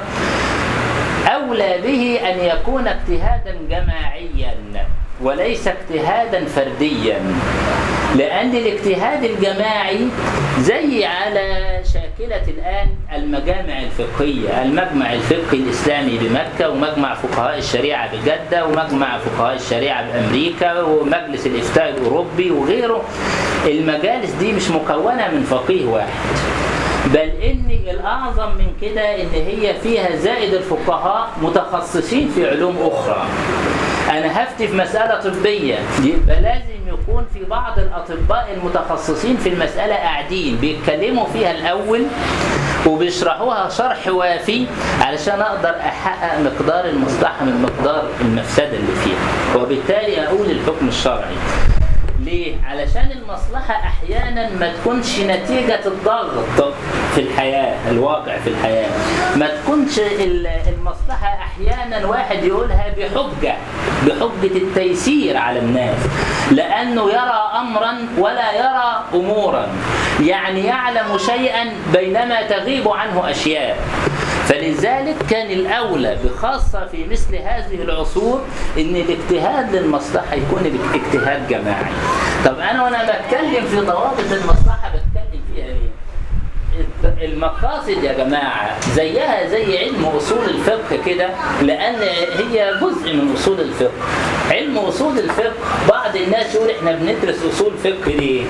أولى به أن يكون اجتهادا جماعيا وليس اجتهادا فرديا لأن الاجتهاد الجماعي زي على شاكلة الآن المجامع الفقهية المجمع الفقهي الإسلامي بمكة ومجمع فقهاء الشريعة بجدة ومجمع فقهاء الشريعة بأمريكا ومجلس الإفتاء الأوروبي وغيره المجالس دي مش مكونة من فقيه واحد بل ان الاعظم من كده ان هي فيها زائد الفقهاء متخصصين في علوم اخرى انا هفتي في مساله طبيه يبقى لازم يكون في بعض الاطباء المتخصصين في المساله قاعدين بيتكلموا فيها الاول وبيشرحوها شرح وافي علشان اقدر احقق مقدار المصلحه من مقدار المفسده اللي فيها وبالتالي اقول الحكم الشرعي ليه؟ علشان المصلحة أحيانا ما تكونش نتيجة الضغط في الحياة الواقع في الحياة ما تكونش المصلحة أحيانا واحد يقولها بحجة بحجة التيسير على الناس لأنه يرى أمرا ولا يرى أمورا يعني يعلم شيئا بينما تغيب عنه أشياء فلذلك كان الأولى بخاصة في مثل هذه العصور إن الاجتهاد للمصلحة يكون اجتهاد جماعي. طب أنا وأنا بتكلم في ضوابط المصلحة بتكلم فيها إيه؟ المقاصد يا جماعة زيها زي علم أصول الفقه كده لأن هي جزء من أصول الفقه. علم أصول الفقه بعض الناس يقول إحنا بندرس أصول فقه ليه؟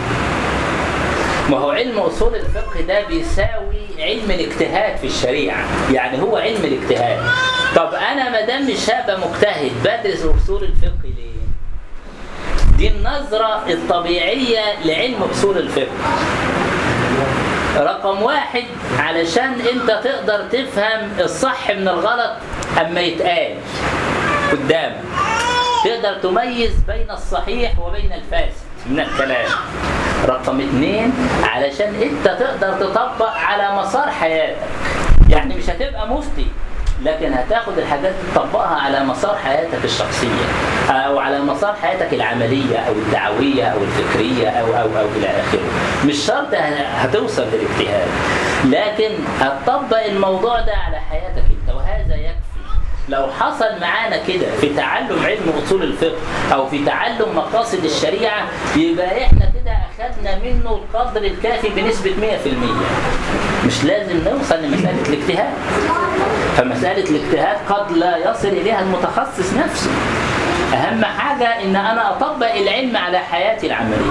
ما هو علم اصول الفقه ده بيساوي علم الاجتهاد في الشريعه يعني هو علم الاجتهاد طب انا ما دام مش هبقى مجتهد بدرس اصول الفقه ليه دي النظره الطبيعيه لعلم اصول الفقه رقم واحد علشان انت تقدر تفهم الصح من الغلط اما يتقال قدامك تقدر تميز بين الصحيح وبين الفاسد من الكلام رقم اتنين علشان انت تقدر تطبق على مسار حياتك يعني مش هتبقى مفتي لكن هتاخد الحاجات دي تطبقها على مسار حياتك الشخصية أو على مسار حياتك العملية أو الدعوية أو الفكرية أو أو أو إلى آخره مش شرط ه- هتوصل للاجتهاد لكن هتطبق الموضوع ده على حياتك أنت وهذا يكفي لو حصل معانا كده في تعلم علم اصول الفقه او في تعلم مقاصد الشريعه يبقى احنا كده اخذنا منه القدر الكافي بنسبه 100% مش لازم نوصل لمساله الاجتهاد فمساله الاجتهاد قد لا يصل اليها المتخصص نفسه اهم حاجه ان انا اطبق العلم على حياتي العمليه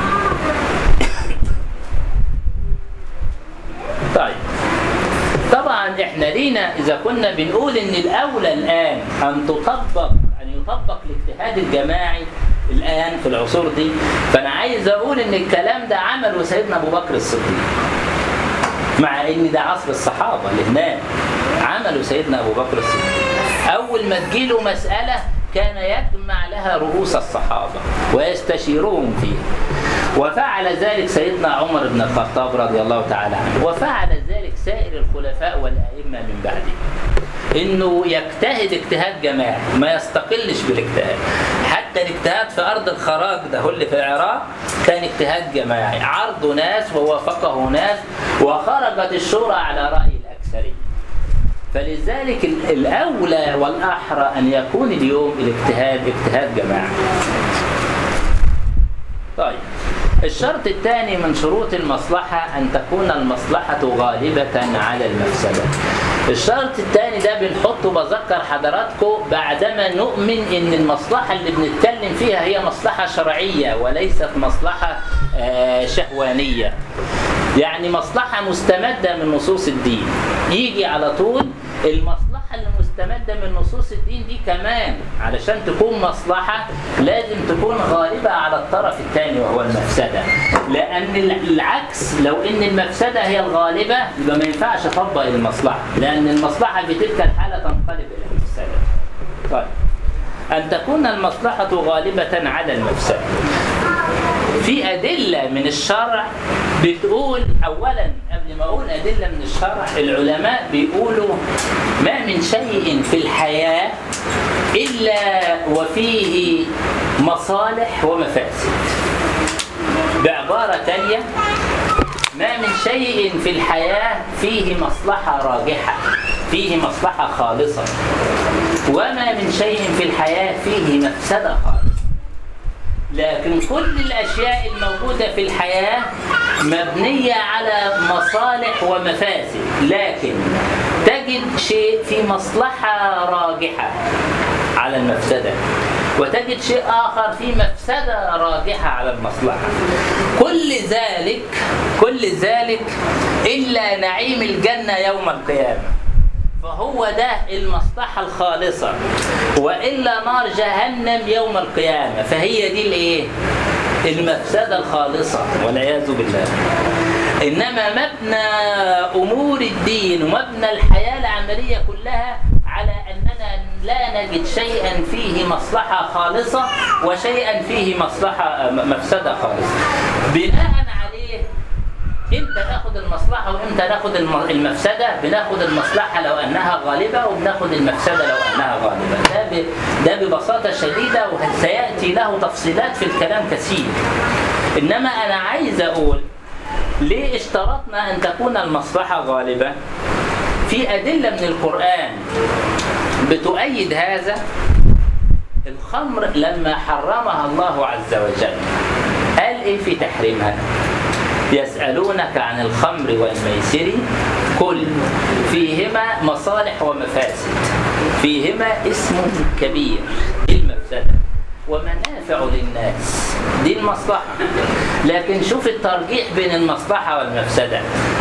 طيب طبعا احنا لينا اذا كنا بنقول ان الاولى الان ان تطبق ان يطبق الاجتهاد الجماعي الان في العصور دي فانا عايز اقول ان الكلام ده عمله سيدنا ابو بكر الصديق مع ان ده عصر الصحابه اللي هناك عمله سيدنا ابو بكر الصديق اول ما تجيله مساله كان يجمع لها رؤوس الصحابه ويستشيرهم فيها وفعل ذلك سيدنا عمر بن الخطاب رضي الله تعالى عنه وفعل ذلك سائر الخلفاء والائمه من بعده انه يجتهد اجتهاد جماعي ما يستقلش بالاجتهاد حتى الاجتهاد في ارض الخراج ده هو اللي في العراق كان اجتهاد جماعي عرض ناس ووافقه ناس وخرجت الشورى على راي الاكثريه فلذلك ال- الاولى والاحرى ان يكون اليوم الاجتهاد اجتهاد جماعي طيب الشرط الثاني من شروط المصلحة أن تكون المصلحة غالبة على المفسدة الشرط الثاني ده بنحطه بذكر حضراتكم بعدما نؤمن ان المصلحة اللي بنتكلم فيها هي مصلحة شرعية وليست مصلحة آه، شهوانية يعني مصلحة مستمدة من نصوص الدين يجي على طول المصلحة اللي مستمدة من نصوص الدين دي كمان علشان تكون مصلحة لازم تكون غالبة على الطرف الثاني وهو المفسدة لأن العكس لو إن المفسدة هي الغالبة يبقى ما ينفعش أطبق المصلحة لأن المصلحة في تلك الحالة تنقلب إلى المفسدة طيب أن تكون المصلحة غالبة على المفسدة في أدلة من الشرع بتقول أولا قبل ما أقول أدلة من الشرع العلماء بيقولوا ما من شيء في الحياة إلا وفيه مصالح ومفاسد بعبارة تانية ما من شيء في الحياة فيه مصلحة راجحة فيه مصلحة خالصة وما من شيء في الحياة فيه مفسدة خالصة لكن كل الأشياء الموجودة في الحياة مبنية على مصالح ومفاسد لكن تجد شيء في مصلحة راجحة على المفسدة وتجد شيء آخر في مفسدة راجحة على المصلحة كل ذلك كل ذلك إلا نعيم الجنة يوم القيامة فهو ده المصلحة الخالصة وإلا نار جهنم يوم القيامة فهي دي الإيه؟ المفسدة الخالصة والعياذ بالله إنما مبنى أمور الدين ومبنى الحياة العملية كلها على أننا لا نجد شيئا فيه مصلحة خالصة وشيئا فيه مصلحة مفسدة خالصة بناء عليه امتى ناخد المصلحه وامتى ناخد الم- المفسده بناخد المصلحه لو انها غالبه وبناخد المفسده لو انها غالبه ده ب... ده ببساطه شديده وسياتي له تفصيلات في الكلام كثير انما انا عايز اقول ليه اشترطنا ان تكون المصلحه غالبه في ادله من القران بتؤيد هذا الخمر لما حرمها الله عز وجل قال ايه في تحريمها يسألونك عن الخمر والميسر كل فيهما مصالح ومفاسد فيهما اسم كبير دي المفسدة ومنافع للناس دي المصلحة لكن شوف الترجيح بين المصلحة والمفسدة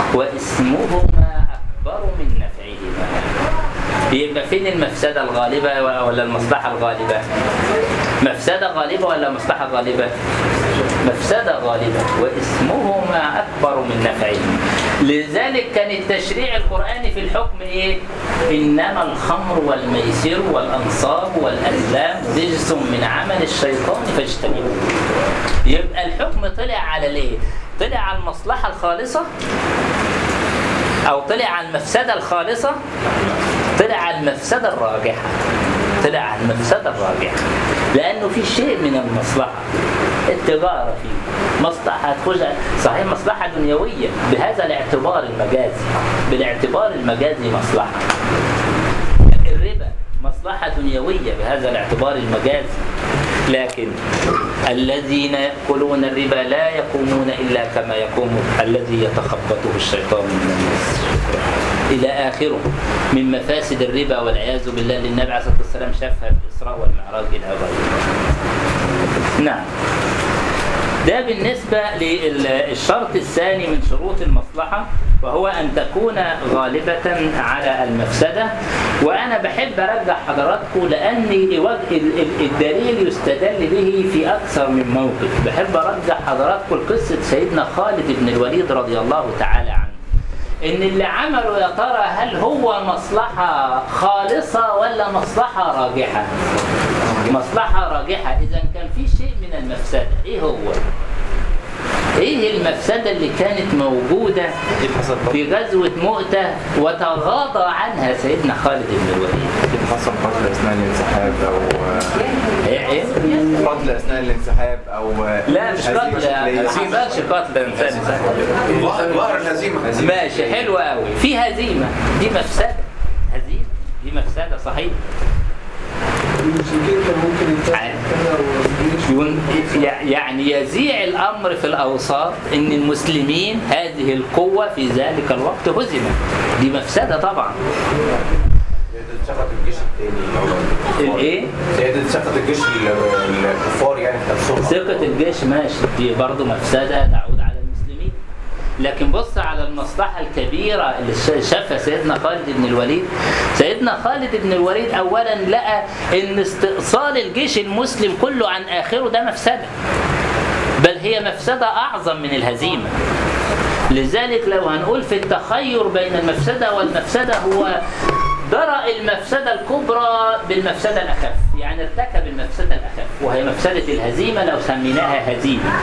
واسمهما أكبر من نفعهما يبقى فين المفسدة الغالبة ولا المصلحة الغالبة؟ مفسدة غالبة ولا مصلحة غالبة؟ مفسدة غالبة واسمهما أكبر من نفعهما لذلك كان التشريع القرآني في الحكم إيه؟ إنما الخمر والميسر والأنصاب والأزلام رجس من عمل الشيطان فاجتنبوه يبقى الحكم طلع على الإيه؟ طلع على المصلحة الخالصة أو طلع على المفسدة الخالصة طلع طلع المفسدة الراجحة طلع المفسدة الراجحة لأنه في شيء من المصلحة التجارة فيه مصلحة تخش صحيح مصلحة دنيوية بهذا الاعتبار المجازي بالاعتبار المجازي مصلحة الربا مصلحة دنيوية بهذا الاعتبار المجازي لكن الذين يأكلون الربا لا يقومون إلا كما يقوم الذي يتخبطه الشيطان من الناس إلى آخره من مفاسد الربا والعياذ بالله اللي النبي عليه الصلاة والسلام شافها في الإسراء والمعراج إلى غيره نعم ده بالنسبة للشرط الثاني من شروط المصلحة وهو أن تكون غالبة على المفسدة وأنا بحب أرجع حضراتكم لأن وجه- ال- ال- الدليل يستدل به في أكثر من موقف بحب أرجع حضراتكم قصة سيدنا خالد بن الوليد رضي الله تعالى عنه إن اللي عمله يا ترى هل هو مصلحة خالصة ولا مصلحة راجحة؟ مصلحة راجحة إذا كان في شيء من المفسدة إيه هو؟ إيه المفسدة اللي كانت موجودة اكيد حصل في غزوة مؤتة وتغاضى عنها سيدنا خالد بن الوليد اكيد حصل قتل اثناء الانسحاب او إيه إيه؟ قتل اثناء الانسحاب او لا مش هزيمة قتل شكلية. ما حصلش قتل إنسان ظهر ظهر الهزيمه ماشي حلو قوي في هزيمة دي مفسدة هزيمة دي مفسدة صحيح المشركين كان ممكن يتفق عادي. كده والجيش يون- يع- يعني يزيع الأمر في الأوساط إن المسلمين هذه القوة في ذلك الوقت هزمت دي مفسدة طبعا زيادة شفقة الجيش التاني أو الإيه؟ زيادة شفقة الجيش ال- الكفار يعني في نفسهم ثقة الجيش ماشي دي برضه مفسدة تعود على المسلمين لكن بص على المصلحة الكبيرة اللي ش- شافها سيدنا خالد بن الوليد سيدنا خالد بن الوليد أولا لقى إن استئصال الجيش المسلم كله عن آخره ده مفسدة بل هي مفسدة أعظم من الهزيمة لذلك لو هنقول في التخير بين المفسدة والمفسدة هو درأ المفسدة الكبرى بالمفسدة الأخف يعني ارتكب المفسدة الأخف وهي مفسدة الهزيمة لو سميناها هزيمة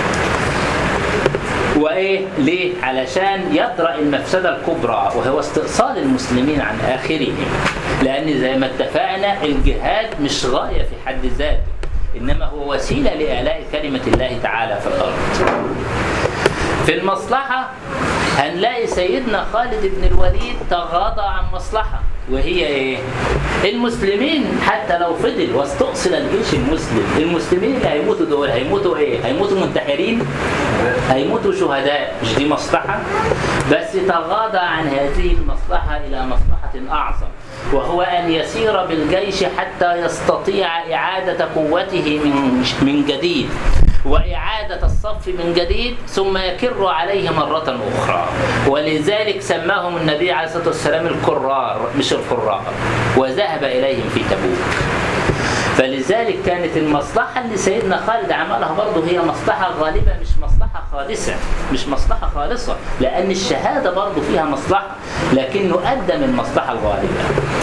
وإيه؟ ليه؟ علشان يدرأ المفسدة الكبرى وهو استئصال المسلمين عن آخرهم لأن زي ما اتفقنا الجهاد مش غاية في حد ذاته إنما هو وسيلة لإعلاء كلمة الله تعالى في الأرض في المصلحة هنلاقي سيدنا خالد بن الوليد تغاضى عن مصلحة وهي ايه؟ المسلمين حتى لو فضل واستؤصل الجيش المسلم، المسلمين اللي هيموتوا دول هيموتوا ايه؟ هيموتوا منتحرين؟ هيموتوا شهداء، مش دي مصلحة؟ بس تغاضى عن هذه المصلحة إلى مصلحة أعظم، وهو أن يسير بالجيش حتى يستطيع إعادة قوته من من جديد. وإعادة الصف من جديد ثم يكر عليه مرة أخرى ولذلك سماهم النبي عليه الصلاة والسلام الكرار مش القراء وذهب إليهم في تبوك فلذلك كانت المصلحة اللي سيدنا خالد عملها برضه هي مصلحة غالبة مش مصلحة خالصة مش مصلحة خالصة لأن الشهادة برضه فيها مصلحة لكنه قدم المصلحة الغالبة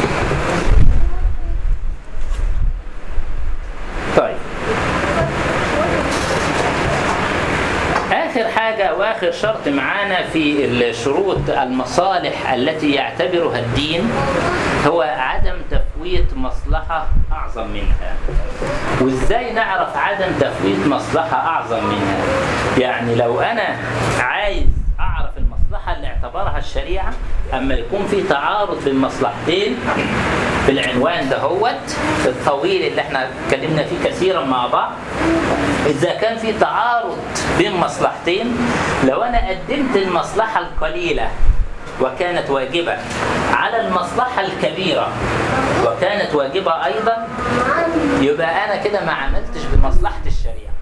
طيب آخر حاجة وآخر شرط معانا في الشروط المصالح التي يعتبرها الدين هو عدم تفويت مصلحة أعظم منها وإزاي نعرف عدم تفويت مصلحة أعظم منها يعني لو أنا عايز أعرف المصلحة اللي اعتبرها الشريعة أما يكون في تعارض بين مصلحتين في العنوان دهوت الطويل اللي احنا اتكلمنا فيه كثيرا مع بعض إذا كان في تعارض بين مصلحتين لو أنا قدمت المصلحة القليلة وكانت واجبة على المصلحة الكبيرة وكانت واجبة أيضا يبقى أنا كده ما عملتش بمصلحة الشريعة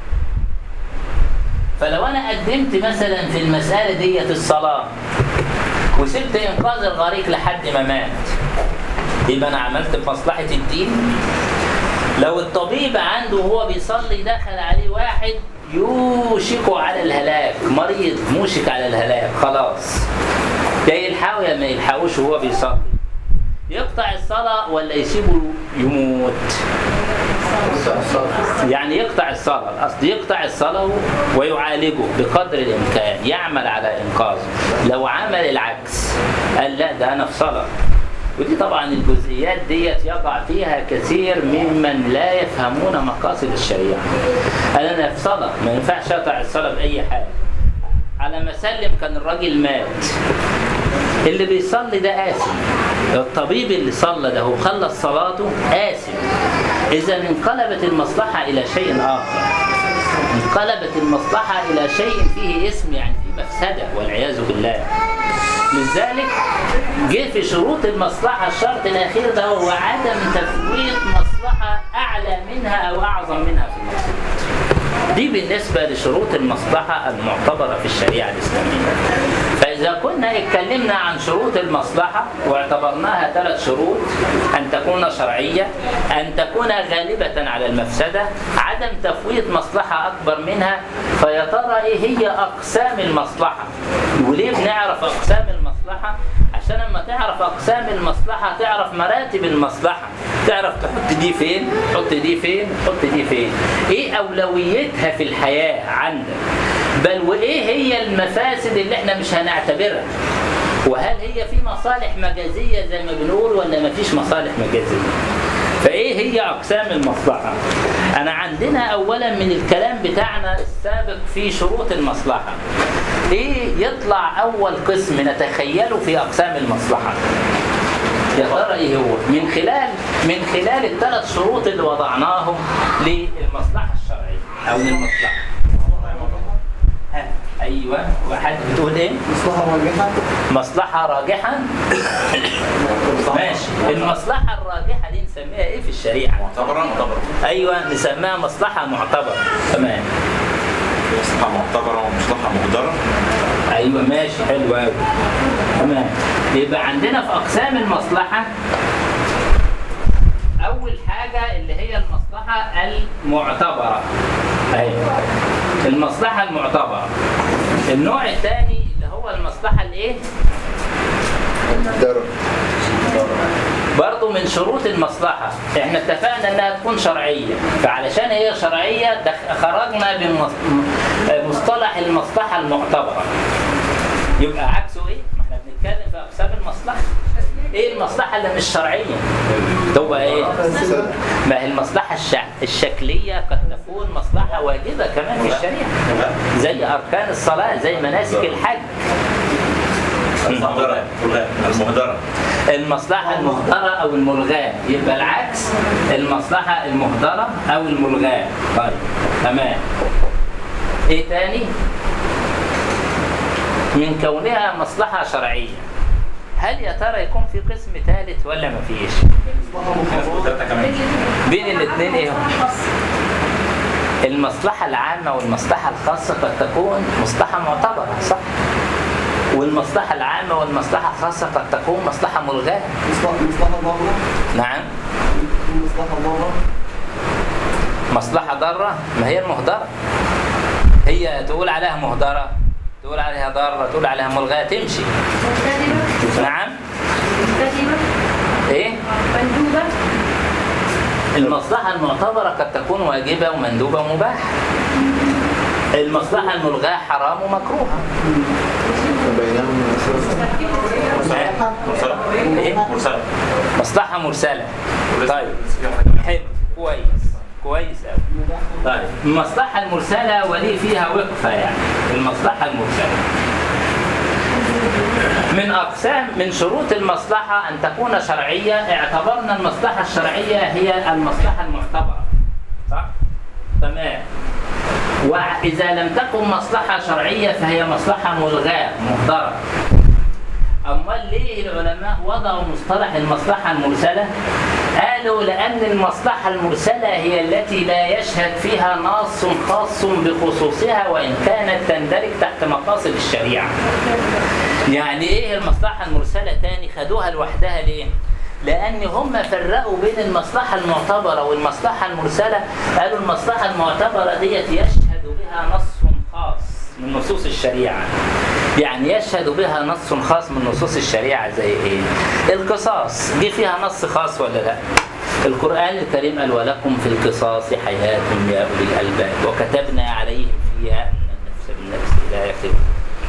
فلو أنا قدمت مثلا في المسألة ديت الصلاة وسبت إنقاذ الغريق لحد ما مات يبقى أنا عملت بمصلحة الدين لو الطبيب عنده وهو بيصلي دخل عليه واحد يوشك على الهلاك مريض موشك على الهلاك خلاص يا يلحقه يا ما يلحقوش وهو بيصلي يقطع الصلاة ولا يسيبه يموت يعني يقطع الصلاة الأصل يقطع الصلاة ويعالجه بقدر الإمكان يعمل على إنقاذه لو عمل العكس قال لا ده أنا في صلاة ودي طبعا الجزئيات ديت يقع فيها كثير ممن لا يفهمون مقاصد الشريعة أنا في صلاة ما ينفعش أقطع الصلاة بأي حاجة على ما سلم كان الراجل مات اللي بيصلي ده آثم الطبيب اللي صلى ده وخلص صلاته آثم إذا انقلبت المصلحة إلى شيء آخر انقلبت المصلحة إلى شيء فيه اسم يعني فيه مفسدة والعياذ بالله لذلك جه في شروط المصلحة الشرط الأخير ده هو عدم تفويت مصلحة أعلى منها أو أعظم منها في المقصود دي بالنسبة لشروط المصلحة المعتبرة في الشريعة الإسلامية فإذا كنا اتكلمنا عن شروط المصلحة واعتبرناها ثلاث شروط أن تكون شرعية أن تكون غالبة على المفسدة عدم تفويت مصلحة أكبر منها فيا ترى إيه هي أقسام المصلحة وليه بنعرف أقسام المصلحة عشان لما تعرف أقسام المصلحة تعرف مراتب المصلحة تعرف تحط دي فين تحط دي فين تحط دي فين إيه أولويتها في الحياة عندك بل وإيه هي المفاسد اللي إحنا مش هنعتبرها وهل هي في مصالح مجازية زي ما بنقول ولا مفيش مصالح مجازية فايه هي اقسام المصلحه انا عندنا اولا من الكلام بتاعنا السابق في شروط المصلحه ايه يطلع اول قسم نتخيله في اقسام المصلحه يا ترى ايه هو من خلال من خلال الثلاث شروط اللي وضعناهم للمصلحه الشرعيه او للمصلحه ها ايوه واحد بتقول ايه مصلحة راجحة مصلحه راجحه ماشي المصلحه الراجحه دي نسميها ايه في الشريعه معتبرة معتبرة ايوه نسميها مصلحه معتبره تمام مصلحة معتبرة ومصلحة مقدرة ايوه ماشي حلو قوي تمام يبقى عندنا في اقسام المصلحه اول حاجه اللي هي المصلحه المعتبره ايوه المصلحه المعتبره النوع الثاني اللي هو المصلحه الايه ضرر برضو من شروط المصلحة احنا اتفقنا انها تكون شرعية فعلشان هي شرعية دخ- خرجنا بمصطلح المصلحة المعتبرة يبقى عكسه ايه؟ ما احنا بنتكلم في اقسام المصلحة ايه المصلحة اللي مش شرعية؟ تبقى ايه؟ ما هي المصلحة الشع... الشكلية قد تكون مصلحة واجبة كمان في الشريعة زي أركان الصلاة زي مناسك الحج المهدرة المهدرة المصلحة المهدرة أو الملغاة يبقى العكس المصلحة المهدرة أو الملغاة طيب تمام إيه تاني؟ من كونها مصلحة شرعية هل يا ترى يكون في قسم ثالث ولا مفيش؟ ثلاثة كمان بين الاثنين ايه هم؟ المصلحة العامة والمصلحة الخاصة قد تكون مصلحة معتبرة صح؟ والمصلحة العامة والمصلحة الخاصة قد تكون مصلحة ملغاة مصلحة مصلحة ضارة نعم مصلحة ضارة مصلحة ضارة ما هي المهدرة هي تقول عليها مهدرة تقول عليها ضارة تقول عليها ملغاة تمشي مبتدئة نعم مبتدئة ايه مندوبة المصلحة المعتبرة قد تكون واجبة ومندوبة ومباحة المصلحة الملغاة حرام ومكروهة بينهم مرسلة ايه مرسلة مصلحة مرسلة طيب حلو كويس كويس قوي طيب المصلحة المرسلة وليه فيها وقفة يعني المصلحة المرسلة من أقسام من شروط المصلحة أن تكون شرعية اعتبرنا المصلحة الشرعية هي المصلحة المعتبرة صح؟ تمام وإذا لم تكن مصلحة شرعية فهي مصلحة ملغاة مهدرة أمال ليه العلماء وضعوا مصطلح المصلحة المرسلة؟ قالوا لأن المصلحة المرسلة هي التي لا يشهد فيها نص خاص بخصوصها وإن كانت تندرج تحت مقاصد الشريعة. يعني إيه المصلحة المرسلة تاني خدوها لوحدها ليه؟ لأن هم فرقوا بين المصلحة المعتبرة والمصلحة المرسلة قالوا المصلحة المعتبرة ديت يشهد بها نص خاص من نصوص الشريعة يعني يشهد بها نص خاص من نصوص الشريعة زي ايه القصاص دي فيها نص خاص ولا لا القرآن الكريم قال ولكم في القصاص حياة يا أولي الألباب وكتبنا عليهم فيها أن النفس بالنفس إلى آخره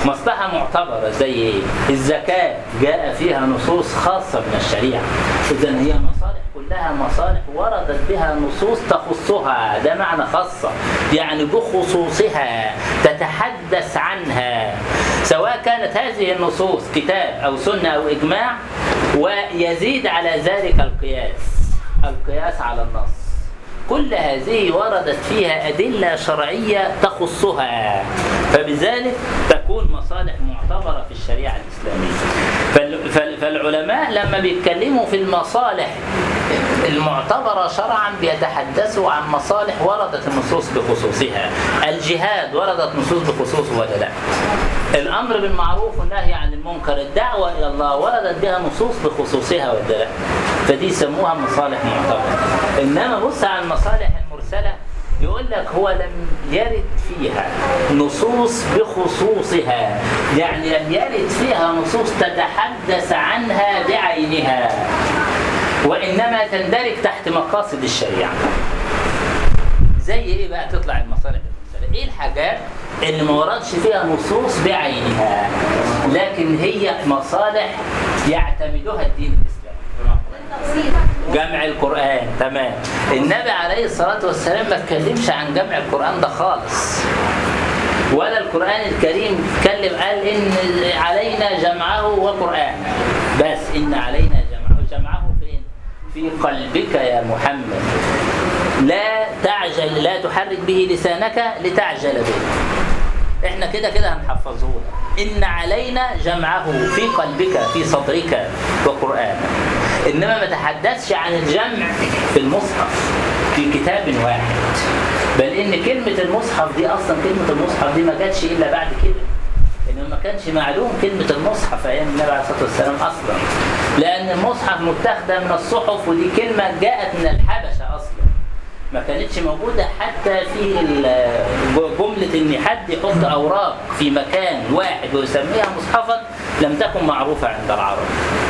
مصلحة معتبرة زي ايه؟ الزكاة جاء فيها نصوص خاصة من الشريعة إذا هي مصالح كلها مصالح وردت بها نصوص تخصها ده معنى خاصة يعني بخصوصها تتحدث عنها سواء كانت هذه النصوص كتاب أو سنة أو إجماع ويزيد على ذلك القياس القياس على النص كل هذه وردت فيها أدلة شرعية تخصها فبذلك تكون مصالح معتبرة في الشريعة الإسلامية فال- فال- فالعلماء لما بيتكلموا في المصالح المعتبرة شرعا بيتحدثوا عن مصالح وردت النصوص بخصوصها الجهاد وردت نصوص بخصوصه ولا لا الأمر بالمعروف والنهي عن المنكر الدعوة إلى الله وردت بها نصوص بخصوصها ولا لا فدي يسموها مصالح معتبرة إنما بص على المصالح المرسلة يقول لك هو لم يرد فيها نصوص بخصوصها يعني لم يرد فيها نصوص تتحدث عنها بعينها وإنما تندرج تحت مقاصد الشريعة زي ايه بقى تطلع المصالح المرسله؟ ايه الحاجات اللي ما وردش فيها نصوص بعينها لكن هي مصالح يعتمدها الدين الاسلامي جمع القرآن تمام النبي عليه الصلاة والسلام ما اتكلمش عن جمع القرآن ده خالص ولا القرآن الكريم اتكلم قال إن علينا جمعه وقرآن بس إن علينا جمعه جمعه فين؟ في قلبك يا محمد لا تعجل لا تحرك به لسانك لتعجل به احنا كده كده هنحفظه لك. ان علينا جمعه في قلبك في صدرك وقرآن انما ما تحدثش عن الجمع في المصحف في كتاب واحد بل ان كلمة المصحف دي اصلا كلمة المصحف دي ما جاتش الا بعد كده انه ما كانش معلوم كلمة المصحف ايام النبي عليه الصلاة والسلام اصلا لان المصحف متاخدة من الصحف ودي كلمة جاءت من الحبشة اصلا ما كانتش موجودة حتى في ال- جملة إن حد يحط أوراق في مكان واحد ويسميها مصحفا لم تكن معروفة عند العرب.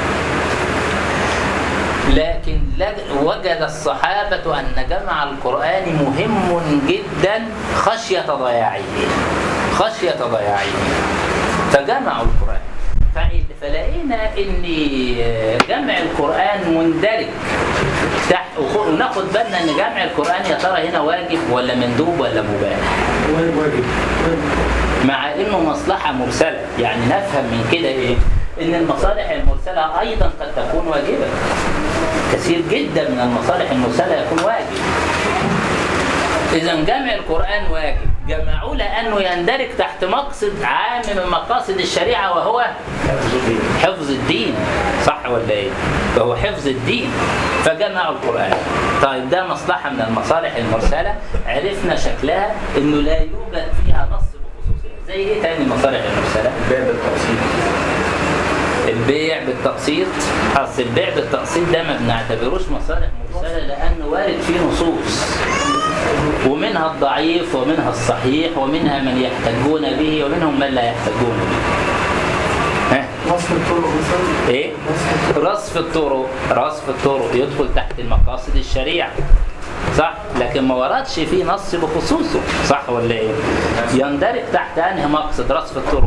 لكن لج- وجد الصحابة أن جمع القرآن مهم جدا خشية ضياعه خشية ضياعه فجمعوا القرآن فإن- فلقينا ان جمع القرآن مندرج تحت وخ- وناخد بالنا ان جمع القرآن يا ترى هنا واجب ولا مندوب ولا مباح واجب مع انه مصلحة مرسلة يعني نفهم من كده ايه ان المصالح المرسلة ايضا قد تكون واجبة كثير جدا من المصالح المرسلة يكون واجب اذا جمع القرآن واجب جمعوه لانه يندرج تحت مقصد عام من مقاصد الشريعة وهو حفظ الدين صح ولا ايه وهو حفظ الدين فجمعوا القرآن طيب ده مصلحة من المصالح المرسلة عرفنا شكلها انه لا يوجد فيها نص بخصوصية زي ايه تاني المصالح المرسلة البيع بالتقسيط البيع بالتقسيط اصل البيع بالتقسيط ده ما بنعتبروش مصالح مرسله لانه وارد فيه نصوص ومنها الضعيف ومنها الصحيح ومنها من يحتجون به ومنهم من لا يحتجون به ها وصف الطرق مثلا ايه رصف الطرق رصف الطرق يدخل تحت المقاصد الشريعه صح لكن ما وردش فيه نص بخصوصه صح ولا ايه يندرج تحت انهي مقصد رصف الطرق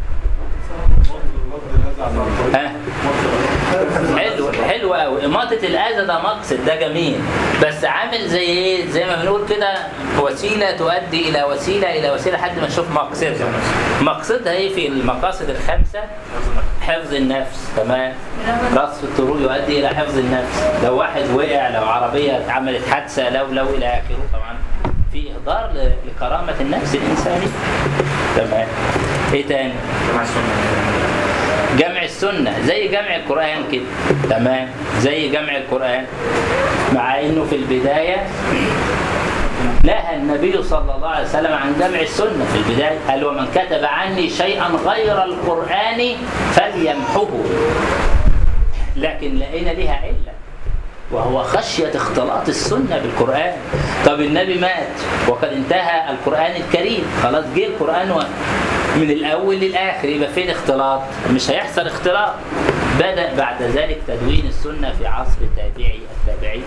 ها حلو حلو قوي إماطة الأذى ده مقصد ده جميل بس عامل زي إيه؟ زي ما بنقول كده وسيلة تؤدي إلى وسيلة إلى وسيلة لحد ما نشوف مقصدها مقصدها إيه في المقاصد الخمسة؟ حفظ النفس تمام رصف الطرق يؤدي إلى حفظ النفس لو واحد وقع لو عربية عملت حادثة لو لو إلى آخره طبعا في إهدار ل- لكرامة النفس الإنسانية تمام إيه تاني؟ جمع السنة زي جمع القرآن كده تمام زي جمع القرآن مع انه في البداية نهى النبي صلى الله عليه وسلم عن جمع السنة في البداية قال ومن كتب عني شيئا غير القرآن فليمحه لكن لقينا لها علة وهو خشية اختلاط السنة بالقرآن طب النبي مات وقد انتهى القرآن الكريم خلاص جه القرآن و... من الأول للآخر يبقى فين اختلاط مش هيحصل اختلاط بدأ بعد ذلك تدوين السنة في عصر تابعي التابعي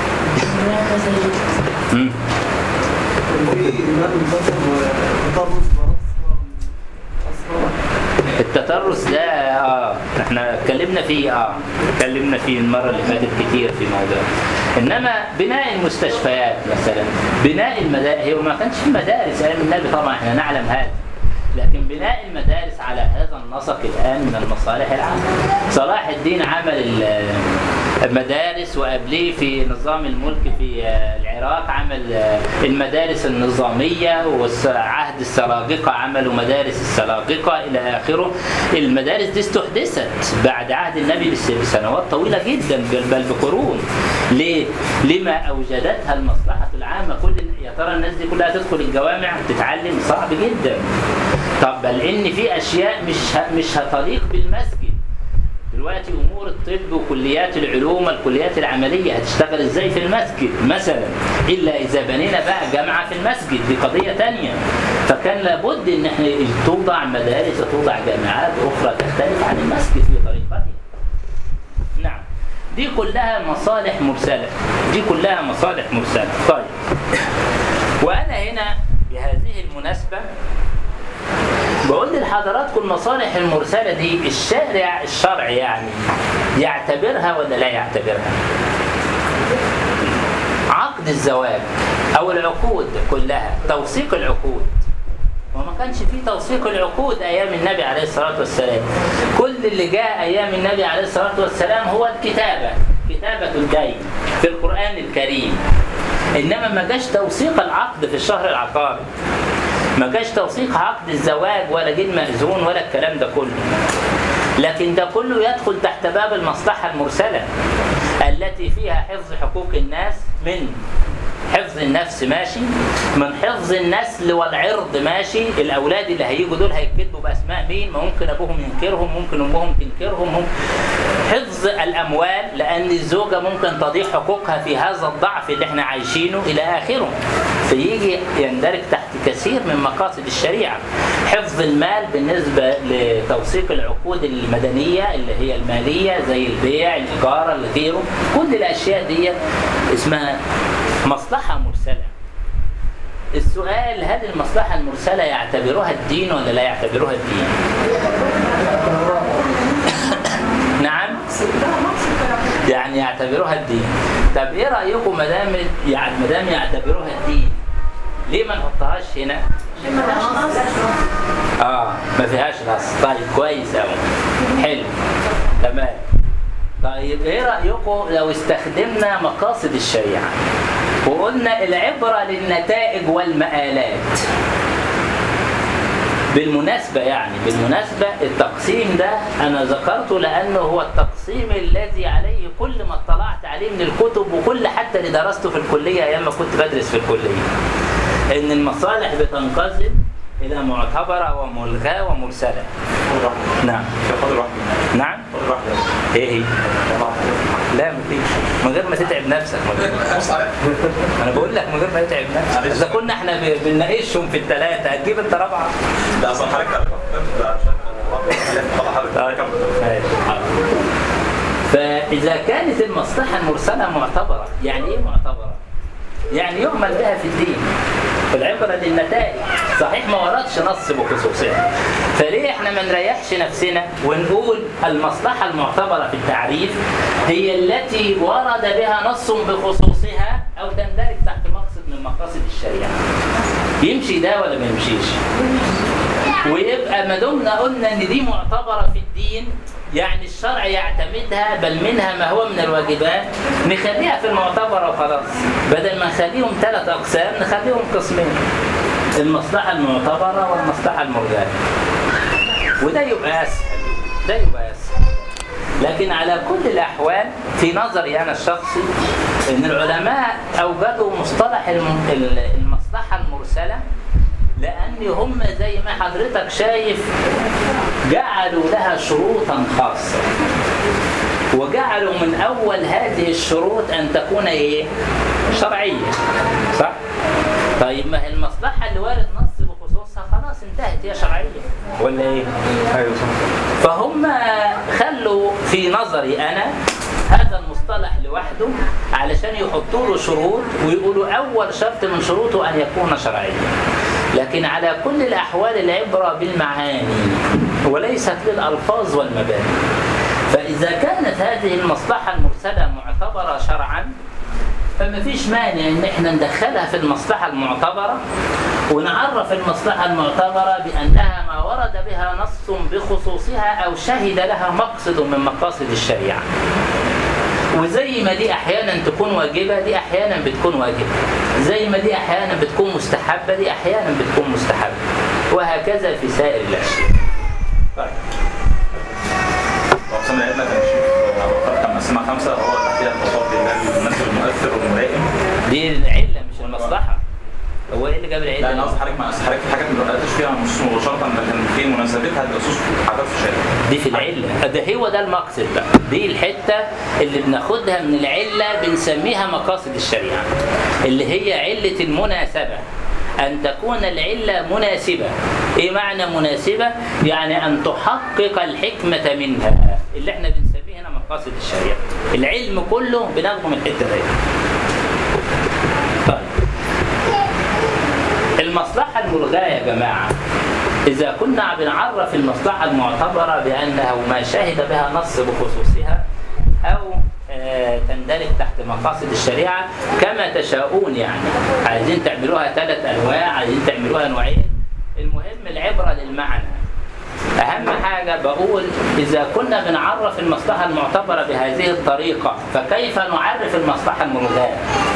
مم. كان في إمام ذكر طرز وأسرى أسرى التترس ده اه احنا اتكلمنا فيه اه اتكلمنا فيه المره اللي فاتت كتير في موضوع انما بناء المستشفيات مثلا بناء المدارس هي ما كانش في مدارس ايام النبي طبعا احنا نعلم هذا لكن بناء المدارس على هذا النسق الان من المصالح العامه صلاح الدين عمل ال- المدارس وقبليه في نظام الملك في آه، العراق عمل آه، المدارس النظاميه وعهد السلاجقه عملوا مدارس السلاجقه الى اخره المدارس دي استحدثت بعد عهد النبي بس- بسنوات طويله جدا بل بل بقرون ليه؟ لما اوجدتها المصلحه العامه كل يا ترى الناس دي كلها تدخل الجوامع تتعلم صعب جدا طب بل ان في اشياء مش ه- مش هتليق بالمسجد دلوقتي امور الطب وكليات العلوم والكليات العمليه هتشتغل ازاي في المسجد مثلا الا اذا بنينا بقى جامعه في المسجد دي قضيه تانية فكان لابد ان احنا توضع مدارس وتوضع جامعات اخرى تختلف عن المسجد في طريقتها نعم دي كلها مصالح مرسله دي كلها مصالح مرسله طيب وانا هنا بهذه المناسبه بقول لحضراتكم المصالح المرسله دي الشارع الشرعي يعني يعتبرها ولا لا يعتبرها؟ عقد الزواج او العقود كلها توثيق العقود وما كانش فيه توثيق العقود ايام النبي عليه الصلاه والسلام كل اللي جاء ايام النبي عليه الصلاه والسلام هو الكتابه كتابه الدين في القران الكريم انما ما جاش توثيق العقد في الشهر العقاري ما جاش توثيق عقد الزواج ولا جه المأذون ولا الكلام ده كله لكن ده كله يدخل تحت باب المصلحة المرسلة التي فيها حفظ حقوق الناس من حفظ النفس ماشي من حفظ النسل والعرض ماشي الاولاد اللي هيجوا دول هيكتبوا باسماء مين ما ممكن ابوهم ينكرهم ممكن امهم تنكرهم ممكن حفظ الاموال لان الزوجه ممكن تضيع حقوقها في هذا الضعف اللي احنا عايشينه الى اخره فيجي يندرج تحت كثير من مقاصد الشريعه حفظ المال بالنسبه لتوثيق العقود المدنيه اللي هي الماليه زي البيع الايجار اللي غيره كل الاشياء دي اسمها مصلحه مرسله السؤال هل المصلحة المرسلة يعتبرها الدين ولا لا يعتبرها الدين؟ نعم يعني يعتبرها الدين طب ايه رأيكم ما دام يعني ما دام يعتبروها الدين ليه ما نحطهاش هنا؟ اه ما فيهاش نص طيب كويس قوي حلو تمام طيب ايه رأيكم لو استخدمنا مقاصد الشريعة وقلنا العبرة للنتائج والمآلات بالمناسبة يعني بالمناسبة التقسيم ده أنا ذكرته لأنه هو التقسيم الذي عليه كل ما اطلعت عليه من الكتب وكل حتى اللي درسته في الكلية أيام ما كنت بدرس في الكلية إن المصالح بتنقسم إلى معتبرة وملغاة ومرسلة نعم فاضل واحد نعم فاضل واحد إيه هي؟ لا مفيش من غير ما تتعب نفسك من غير ما انا بقول لك من غير ما يتعب نفسك اذا كنا احنا ب- بنناقشهم في الثلاثه هتجيب انت رابعه ده اصلا حضرتك ده عشان طلع حضرتك فاذا كانت المصلحه المرسله معتبره يعني ايه معتبره يعني يعمل بها في الدين العبرة للنتائج صحيح ما وردش نص بخصوصها فليه احنا ما نريحش نفسنا ونقول المصلحة المعتبرة في التعريف هي التي ورد بها نص بخصوصها او تندرج تحت مقصد من مقاصد الشريعة يمشي ده ولا ما يمشيش ويبقى ما دمنا قلنا ان دي معتبره في الدين يعني الشرع يعتمدها بل منها ما هو من الواجبات نخليها في المعتبره وخلاص بدل ما نخليهم ثلاث اقسام نخليهم قسمين المصلحه المعتبره والمصلحه المرجاه وده يبقى اسهل ده يبقى اسهل لكن على كل الاحوال في نظري انا الشخصي ان العلماء اوجدوا مصطلح الم- ال- المصلحه المرسله لان هم زي ما حضرتك شايف جعلوا لها شروطا خاصه وجعلوا من اول هذه الشروط ان تكون ايه شرعيه صح طيب ما هي المصلحه اللي وارد نص بخصوصها خلاص انتهت هي شرعيه ولا ايه ايوه صح فهم خلوا في نظري انا هذا المصطلح لوحده علشان يحطوا له شروط ويقولوا اول شرط من شروطه ان يكون شرعيا لكن على كل الأحوال العبرة بالمعاني وليست للألفاظ والمباني فإذا كانت هذه المصلحة المرسلة معتبرة شرعا فما فيش مانع ان احنا ندخلها في المصلحة المعتبرة ونعرف المصلحة المعتبرة بأنها ما ورد بها نص بخصوصها أو شهد لها مقصد من مقاصد الشريعة وزي ما دي أحيانا تكون واجبة دي أحيانا بتكون واجبة زي ما دي أحيانا بتكون مستحبة دي أحيانا بتكون مستحبة وهكذا في سائر الأشياء طيب واقسام العلة كان الشيخ ابو كان مقسمها خمسه هو تحتها التصرف بالله المناسب المؤثر والملائم دي العلة مش المصلحة هو ايه اللي جاب العلة؟ لا انا قصدي حضرتك ما أصل حضرتك في حاجات ما بداتش فيها نصوص مباشره لكن في مناسبتها النصوص حاجات في الشارع دي في العلة ده هو ده المقصد بقى دي الحتة اللي بناخدها من العلة بنسميها مقاصد الشريعة اللي هي علة المناسبة أن تكون العلة مناسبة إيه معنى مناسبة؟ يعني أن تحقق الحكمة منها اللي احنا بنسميه هنا مقاصد الشريعة العلم كله بناخده من الحتة دي طيب المصلحة الملغاة يا جماعة إذا كنا بنعرف المصلحة المعتبرة بأنه ما شهد بها نص بخصوصها أو آه، تندرج تحت مقاصد الشريعة كما تشاءون يعني عايزين تعملوها ثلاث أنواع عايزين تعملوها نوعين المهم العبرة للمعنى أهم حاجة بقول إذا كنا بنعرف المصلحة المعتبرة بهذه الطريقة فكيف نعرف المصلحة الملغاة؟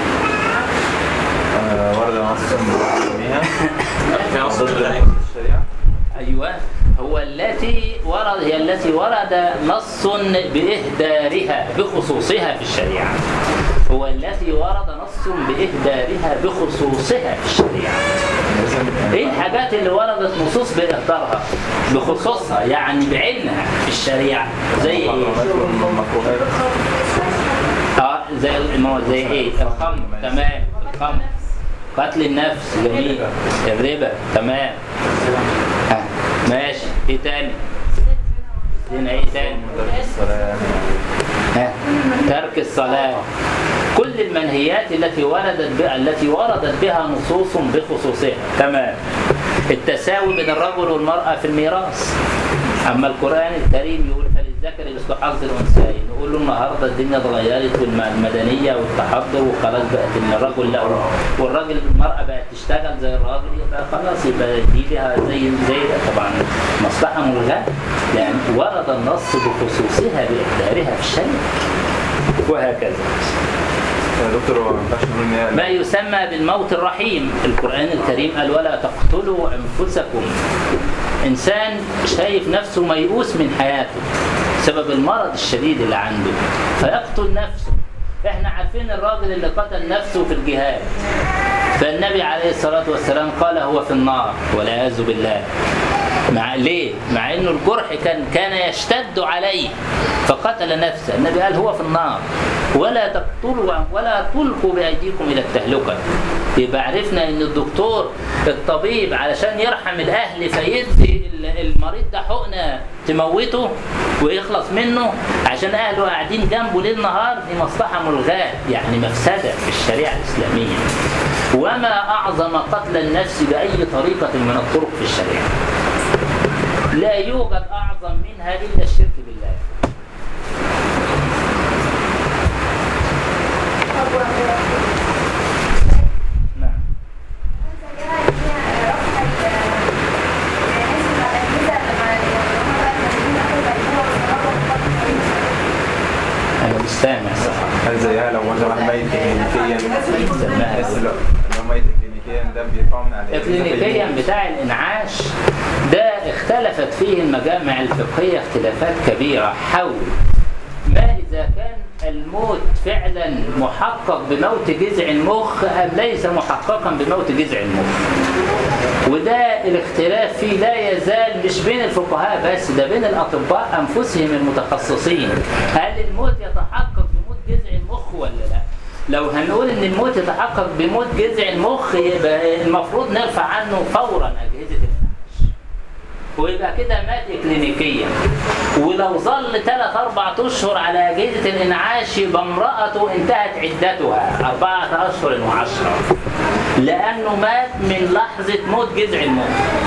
آه، ورد نص بها في نص ضد الشريعة. الشريعة أيوة هو التي ورد هي التي ورد نص بإهدارها بخصوصها في الشريعة هو التي ورد نص بإهدارها بخصوصها في الشريعة ايه الحاجات اللي وردت نصوص بإهدارها بخصوصها يعني بعينها في الشريعة زي ايه؟ المكروهات اه زي ما هو زي ايه؟ الخمر تمام الخمر قتل النفس جميل الربا تمام ها ماشي ايه تاني؟ هنا ايه تاني؟ الصلاة ها ترك الصلاة كل المنهيات التي وردت بها التي وردت بها نصوص بخصوصها تمام التساوي بين الرجل والمرأة في الميراث أما القرآن الكريم يقول فللذكر مثل حظ الأنثيين نقول له النهارده الدنيا اتغيرت والمدنية والتحضر وخلاص بقت إن الرجل لا والراجل المرأة بقت تشتغل زي الراجل يبقى خلاص يبقى دي لها زي زي ده طبعا مصلحة ملغاة لأن ورد النص بخصوصها بإحضارها في الشريعة وهكذا يا دكتور هو ما ينفعش نقول ان هي ما يسمى بالموت الرحيم القرآن الكريم قال ولا تقتلوا أنفسكم إنسان شايف نفسه ميؤوس من حياته بسبب المرض الشديد اللي عنده فيقتل نفسه احنا عارفين الراجل اللي قتل نفسه في الجهاد فالنبي عليه الصلاة والسلام قال هو في النار والعياذ بالله مع ليه؟ مع انه الجرح كان كان يشتد عليه فقتل نفسه، النبي قال هو في النار ولا تقتلوا ولا تلقوا بايديكم الى التهلكه. يبقى عرفنا ان الدكتور الطبيب علشان يرحم الاهل فيدي المريض ده حقنه تموته ويخلص منه عشان اهله قاعدين جنبه ليل نهار دي مصلحه ملغاه يعني مفسده في الشريعه الاسلاميه. وما اعظم قتل النفس باي طريقه من الطرق في الشريعه. لا يوجد أعظم منها إلا الشرك بالله نعم أنا مش سامع صح هل زيها لو مثلا واحد ميت كلينيكيا سماها الناس اللي اللي هو ميت كلينيكيا ده بيرفعوا من عليه اكلينيكيا بتاع الانعاش ده اختلفت فيه المجامع الفقهيه اختلافات كبيره حول ما اذا كان الموت فعلا محقق بموت جذع المخ ام ليس محققا بموت جذع المخ وده الاختلاف فيه لا يزال مش بين الفقهاء بس ده بين الاطباء انفسهم المتخصصين هل الموت يتحقق بموت جذع المخ ولا لا لو هنقول ان الموت يتحقق بموت جذع المخ يبقى المفروض نرفع عنه فورا اجهزه الانعاش ويبقى كده مات كلينيكيا ولو ظل 3 4 اشهر على اجهزه الانعاش يبقى امراته انتهت عدتها اربعه اشهر وعشره لأنه مات من لحظة موت جذع المخ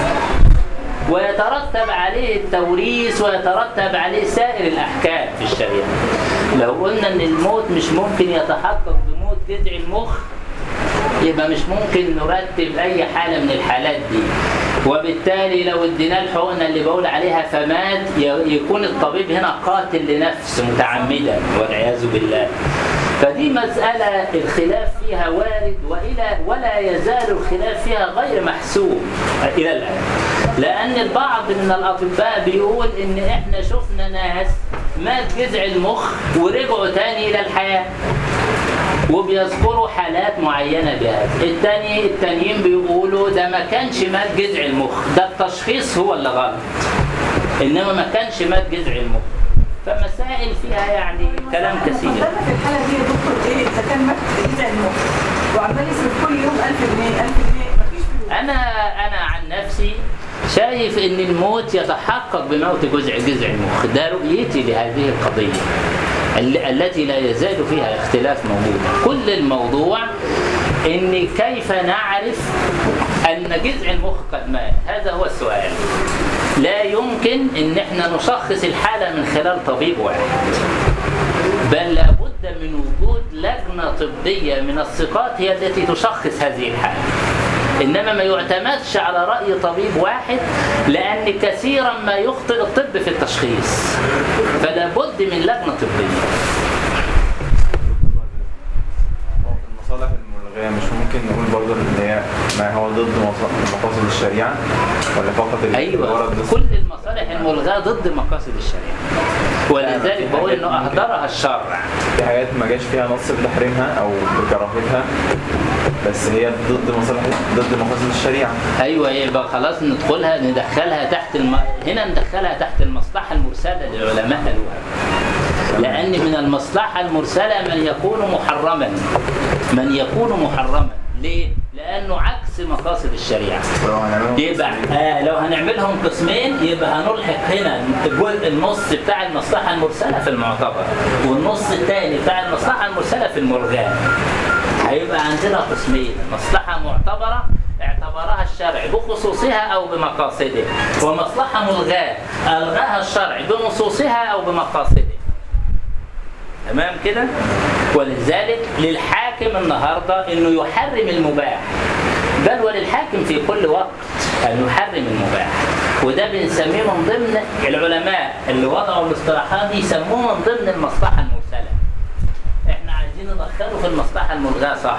ويترتب عليه التوريث ويترتب عليه سائر الأحكام في الشريعة لو قلنا إن الموت مش ممكن يتحقق بموت جذع المخ يبقى مش ممكن نرتب أي حالة من الحالات دي وبالتالي لو اديناه الحقنة اللي بقول عليها فمات ي- يكون الطبيب هنا قاتل لنفسه متعمدا والعياذ بالله فدي مسألة الخلاف فيها وارد وإلى ولا يزال الخلاف فيها غير محسوم إلى الآن لأن البعض من الأطباء بيقول إن إحنا شفنا ناس مات جذع المخ ورجعوا تاني إلى الحياة وبيذكروا حالات معينة بهذا التاني التانيين بيقولوا ده ما كانش مات جذع المخ ده التشخيص هو اللي غلط إنما ما كانش مات جذع المخ فمسائل فيها يعني كلام كثير فضلنا في الحاله دي يا دكتور ايه اذا كان مات جذع المخ وعمال يصرف كل يوم 1000 جنيه 1000 جنيه مفيش فلوس أنا أنا عن نفسي شايف إن الموت يتحقق بموت جذع جذع المخ ده رؤيتي لهذه القضية ال- التي لا يزال فيها اختلاف موجود كل الموضوع إن كيف نعرف أن جذع المخ قد مات هذا هو السؤال لا يمكن إن احنا نشخص الحالة من خلال طبيب واحد بل لابد من وجود لجنة طبية من الثقات هي التي تشخص هذه الحالة إنما ما يعتمدش على رأي طبيب واحد لأن كثيرا ما يخطئ الطب في التشخيص فلا بد من لجنة طبية المصالح الملغية مش ممكن نقول برضه ان هي ما هو ضد مص- مقاصد الشريعة ولا فقط ال- أيوة الغرض بس؟ كل المصالح الملغاة ضد مقاصد الشريعة ولذلك بقول إنه أهدرها الشرع في حاجات ما جاش فيها نص بتحريمها او بكراهتها بس هي ضد مصالح ضد مقاصد الشريعة ايوه يبقى خلاص ندخلها ندخلها تحت الم... هنا ندخلها تحت المصلحه المرسله للعلماء قالوها لان من المصلحه المرسله من يكون محرما من يكون محرما ليه؟ لانه عكس مقاصد الشريعه ولو هنعملهم يبقى آه لو هنعملهم قسمين يبقى هنلحق هنا الجزء النص بتاع المصلحه المرسله في المعتبر والنص الثاني بتاع المصلحه المرسله في المرجان هيبقى عندنا قسمين مصلحه معتبره اعتبرها الشرع بخصوصها او بمقاصده ومصلحه ملغاه الغاها الشرع بنصوصها او بمقاصده تمام كده ولذلك للحاكم النهارده انه يحرم المباح بل وللحاكم في كل وقت ان يحرم المباح وده بنسميه من ضمن العلماء اللي وضعوا الاصطلاحات دي يسموه من ضمن المصلحه المرسله احنا عايزين ندخله في المصلحه الملغاه صح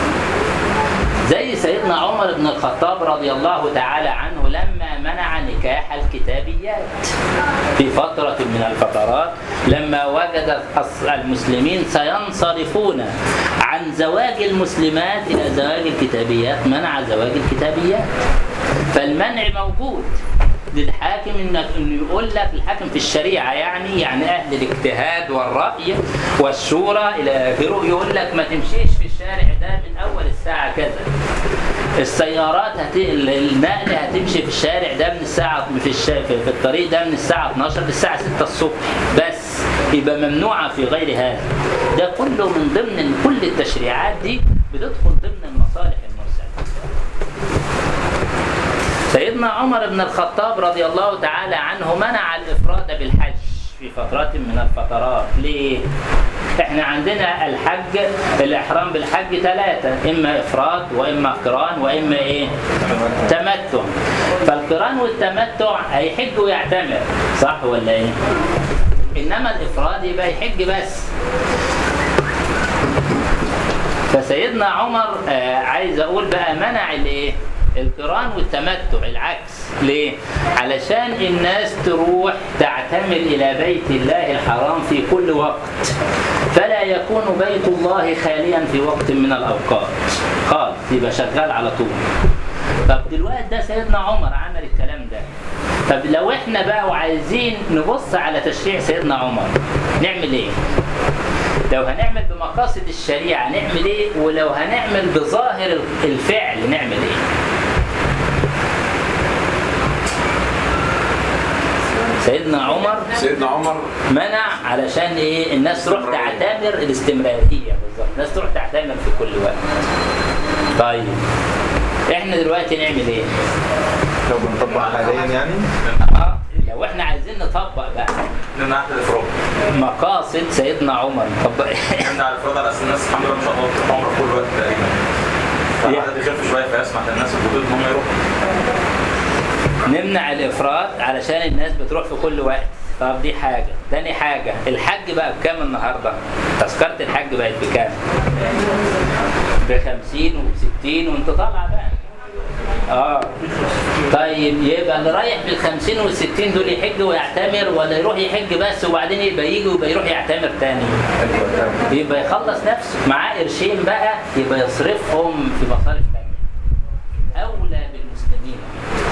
زي سيدنا عمر بن الخطاب رضي الله تعالى عنه لما منع نكاح الكتابيات في فترة من الفترات لما وجد الأص- المسلمين سينصرفون عن زواج المسلمات إلى زواج الكتابيات منع زواج الكتابيات فالمنع موجود للحاكم انك انه يقول لك الحاكم في الشريعه يعني يعني اهل الاجتهاد والراي والشورى الى اخره يقول لك ما تمشيش في الشارع ده من اول الساعه كذا السيارات هت... النقل هتمشي في الشارع ده من الساعه في, الش... في في الطريق ده من الساعه 12 للساعه 6 الصبح بس يبقى ممنوعه في غير هذا ده كله من ضمن كل التشريعات دي بتدخل ضمن المصالح المرسله سيدنا عمر بن الخطاب رضي الله تعالى عنه منع الافراد بالحج في فترات من الفترات ليه؟ احنا عندنا الحج الاحرام بالحج ثلاثه اما افراد واما قران واما ايه؟ تمتع فالقران والتمتع هيحج ويعتمر صح ولا ايه؟ انما الافراد يبقى يحج بس فسيدنا عمر آه عايز اقول بقى منع الايه؟ القران والتمتع العكس ليه؟ علشان الناس تروح تعتمر الى بيت الله الحرام في كل وقت فلا يكون بيت الله خاليا في وقت من الاوقات خالص يبقى شغال على طول طب دلوقتي ده سيدنا عمر عمل الكلام ده طب لو احنا بقى وعايزين نبص على تشريع سيدنا عمر نعمل ايه؟ لو هنعمل بمقاصد الشريعة نعمل ايه ولو هنعمل بظاهر الفعل نعمل ايه سيدنا عمر سيدنا عمر منع علشان ايه الناس تروح تعتمر الاستمرارية بالظبط الناس تروح تعتمر في كل وقت طيب احنا دلوقتي نعمل ايه؟ لو بنطبق حاليا يعني اه لو احنا عايزين نطبق بقى نمنع عهد الافراد مقاصد سيدنا عمر نطبق نمنع الافراد على اساس الناس الحمد لله ما شاء الله بتروح عمره كل وقت تقريبا فالعدد يخف شويه فيسمح للناس الجدد ان هم يروحوا نمنع الافراط علشان الناس بتروح في كل وقت طب دي حاجة تاني حاجة الحج بقى بكام النهاردة تذكرة الحج بقت بكام بخمسين وبستين وانت طالع بقى اه طيب يبقى اللي رايح بالخمسين والستين دول يحج ويعتمر ولا يروح يحج بس وبعدين يبقى يجي ويبقى يروح يعتمر تاني يبقى يخلص نفسه معاه قرشين بقى يبقى يصرفهم في مصارف تانية أولى بالمسلمين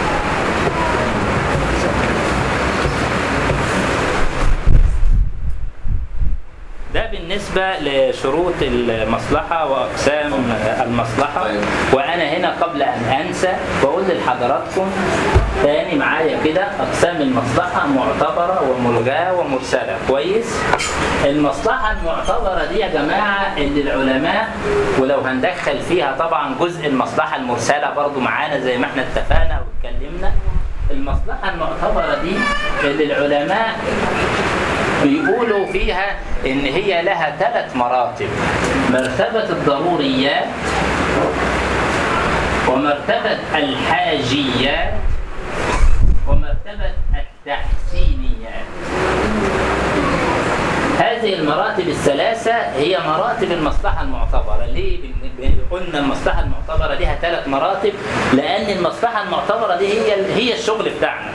ده بالنسبة لشروط المصلحة وأقسام المصلحة طيب. وأنا هنا قبل أن أنسى بقول لحضراتكم تاني معايا كده أقسام المصلحة معتبرة وملغاة ومرسلة كويس المصلحة المعتبرة دي يا جماعة اللي العلماء ولو هندخل فيها طبعا جزء المصلحة المرسلة برضو معانا زي ما احنا اتفقنا واتكلمنا المصلحة المعتبرة دي اللي العلماء بيقولوا فيها ان هي لها ثلاث مراتب مرتبة الضروريات ومرتبة الحاجيات ومرتبة التحسينيات هذه المراتب الثلاثة هي مراتب المصلحة المعتبرة ليه بن- بن- قلنا المصلحة المعتبرة لها ثلاث مراتب لأن المصلحة المعتبرة دي هي هي الشغل بتاعنا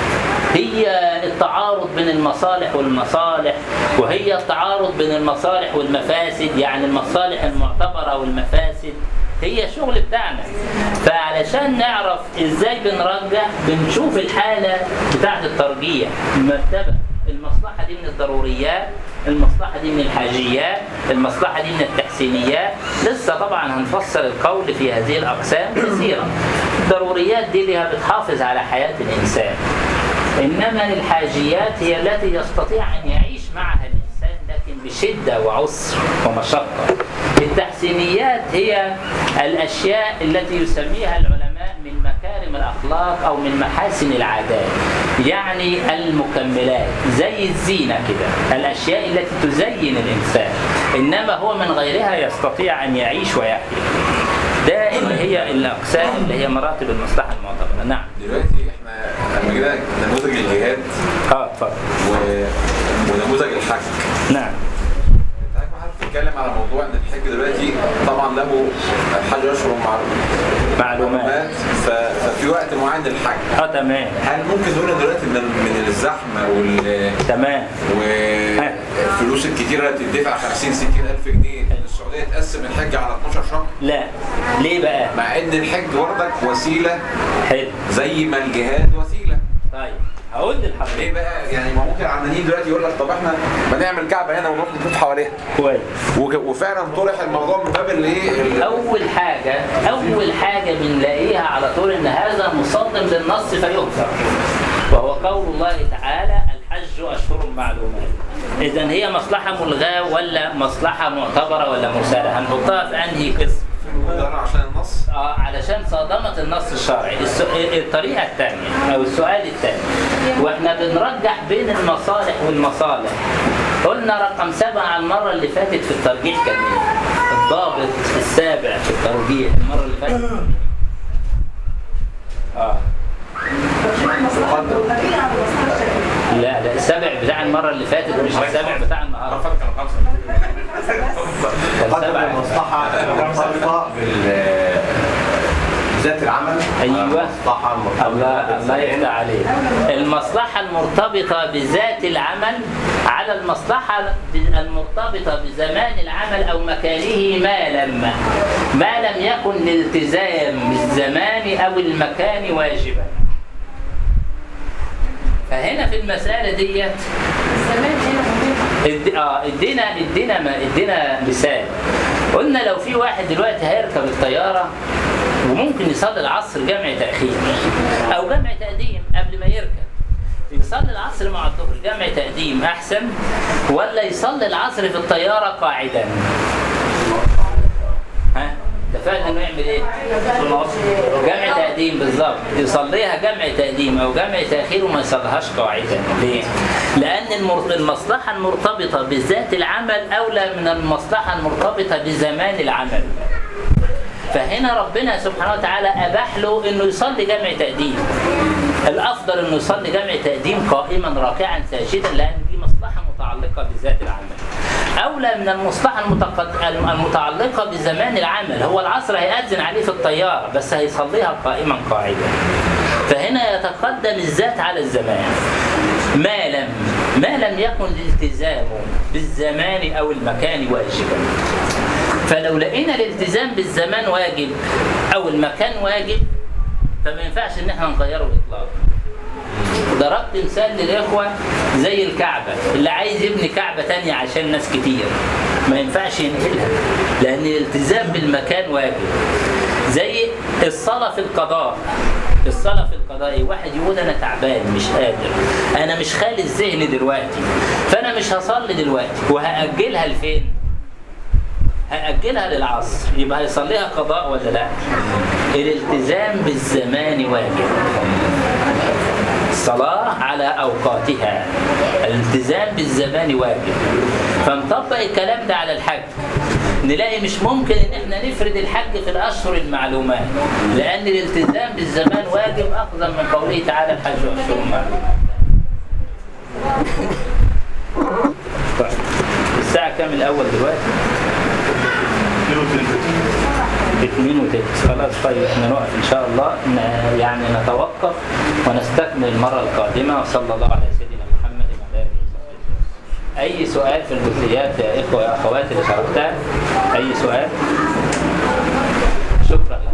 هي التعارض بين المصالح والمصالح وهي التعارض بين المصالح والمفاسد يعني المصالح المعتبرة والمفاسد هي الشغل بتاعنا فعلشان نعرف ازاي بنرجح بنشوف الحالة بتاعة الترجيح المرتبة المصلحة دي من الضروريات المصلحة دي من الحاجيات المصلحة دي من التحسينيات لسه طبعا هنفصل القول في هذه الأقسام كثيرا الضروريات دي اللي هي بتحافظ على حياة الإنسان إنما الحاجيات هي التي يستطيع أن يعيش معها الإنسان لكن بشدة وعسر ومشقة التحسينيات هي الأشياء التي يسميها العلماء من مكارم الأخلاق أو من محاسن العادات يعني المكملات زي الزينة كده الأشياء التي تزين الإنسان إنما هو من غيرها يستطيع أن يعيش ويحيا ده اللي هي الأقسام اللي هي مراتب المصلحة المعتبرة نعم دلوقتي احنا لما جينا نموذج الجهاد اه اتفضل و... ونموذج الحج نعم انت عارف حضرتك بتتكلم على موضوع ان الحج دلوقتي طبعا له الحج اشهر معلومات معلومات ف... ففي وقت معين للحج اه تمام هل ممكن نقول دلوقتي من من الزحمه وال تمام والفلوس الكتيره اللي بتدفع 50 60 الف جنيه ان السعوديه تقسم الحج على 12 شهر لا ليه بقى؟ مع ان الحج برضك وسيله حلو زي ما الجهاد وسيله طيب هقول للحضرتك ليه بقى يعني ما ممكن عمالين دلوقتي يقول لك طب احنا ما نعمل كعبه هنا ونروح نطوف حواليها كويس وك- وفعلا طرح الموضوع من باب الايه ال- اول حاجه اول حاجه بنلاقيها على طول ان هذا مصدم للنص فيهجر وهو قول الله تعالى الحج اشهر معلومات اذا هي مصلحه ملغاه ولا مصلحه معتبره ولا مرسله هنحطها في انهي قسم ده عشان النص اه علشان صادمت النص الشرعي السؤ- الطريقة الثانية أو السؤال الثاني وإحنا بنرجح بين المصالح والمصالح قلنا رقم سبعة المرة اللي فاتت في الترجيح كان إيه؟ الضابط السابع في الترجيح المرة اللي فاتت اه مصلحة الدولية على مصلحة الشرعية. لا لا السابع بتاع المرة اللي فاتت مش السابع بتاع النهارده عرفت كانوا خمسه كان قدم سبعة المصلحة مرتبطة بال ذات العمل أيوة. المصلحة المرتبطة الله الله بالزمان. يفتح عليك المصلحة المرتبطة بذات العمل على المصلحة المرتبطة بزمان العمل أو مكانه ما لم ما لم يكن الالتزام بالزمان أو المكان واجبا فهنا في المسألة ديت الزمان هنا مهم اد- اه ادينا ادينا ما ادينا مثال قلنا لو في واحد دلوقتي هيركب الطياره وممكن يصلي العصر جمع تاخير او جمع تقديم قبل ما يركب يصلي العصر مع الظهر جمع تقديم احسن ولا يصلي العصر في الطياره قاعدا ها اتفقنا انه يعمل ايه؟ جمع تقديم بالظبط يصليها جمع تقديم او جمع تاخير وما يصليهاش قاعده ليه؟ لان المر- المصلحه المرتبطه بذات العمل اولى من المصلحه المرتبطه بزمان العمل فهنا ربنا سبحانه وتعالى اباح له انه يصلي جمع تقديم الافضل انه يصلي جمع تقديم قائما راكعا ساجدا لان دي مصلحه متعلقه بذات العمل اولى من المصلحه المتقد- المتعلقه بزمان العمل هو العصر هيأذن عليه في الطياره بس هيصليها قائما قاعدا فهنا يتقدم الذات على الزمان ما لم ما لم يكن الالتزام بالزمان او المكان واجبا فلو لقينا الالتزام بالزمان واجب او المكان واجب فما ينفعش ان احنا نغيره اطلاقا ضربت مثال للاخوه زي الكعبه اللي عايز يبني كعبه تانية عشان ناس كتير ما ينفعش ينقلها لان الالتزام بالمكان واجب زي الصلاه في القضاء الصلاة في القضاء إيه؟ واحد يقول أنا تعبان مش قادر أنا مش خالي الذهن دلوقتي فأنا مش هصلي دلوقتي وهأجلها لفين؟ هأجلها للعصر يبقى هيصليها قضاء ولا لا؟ الالتزام بالزمان واجب الصلاة على أوقاتها الالتزام بالزمان واجب فنطبق الكلام ده على الحج نلاقي مش ممكن ان احنا نفرد الحج في الاشهر المعلومات لان الالتزام بالزمان واجب اخذا من قوله تعالى الحج اشهر معلومات طيب الساعة كام الأول دلوقتي؟ 2 وتلت خلاص طيب احنا نقف ان شاء الله ن- يعني نتوقف ونستكمل المرة القادمة وصلى الله على سيدنا محمد وعلى آله وصحبه أي سؤال في الجزئيات يا إخوة يا أخوات اللي شرحتها أي سؤال؟ شكرا لك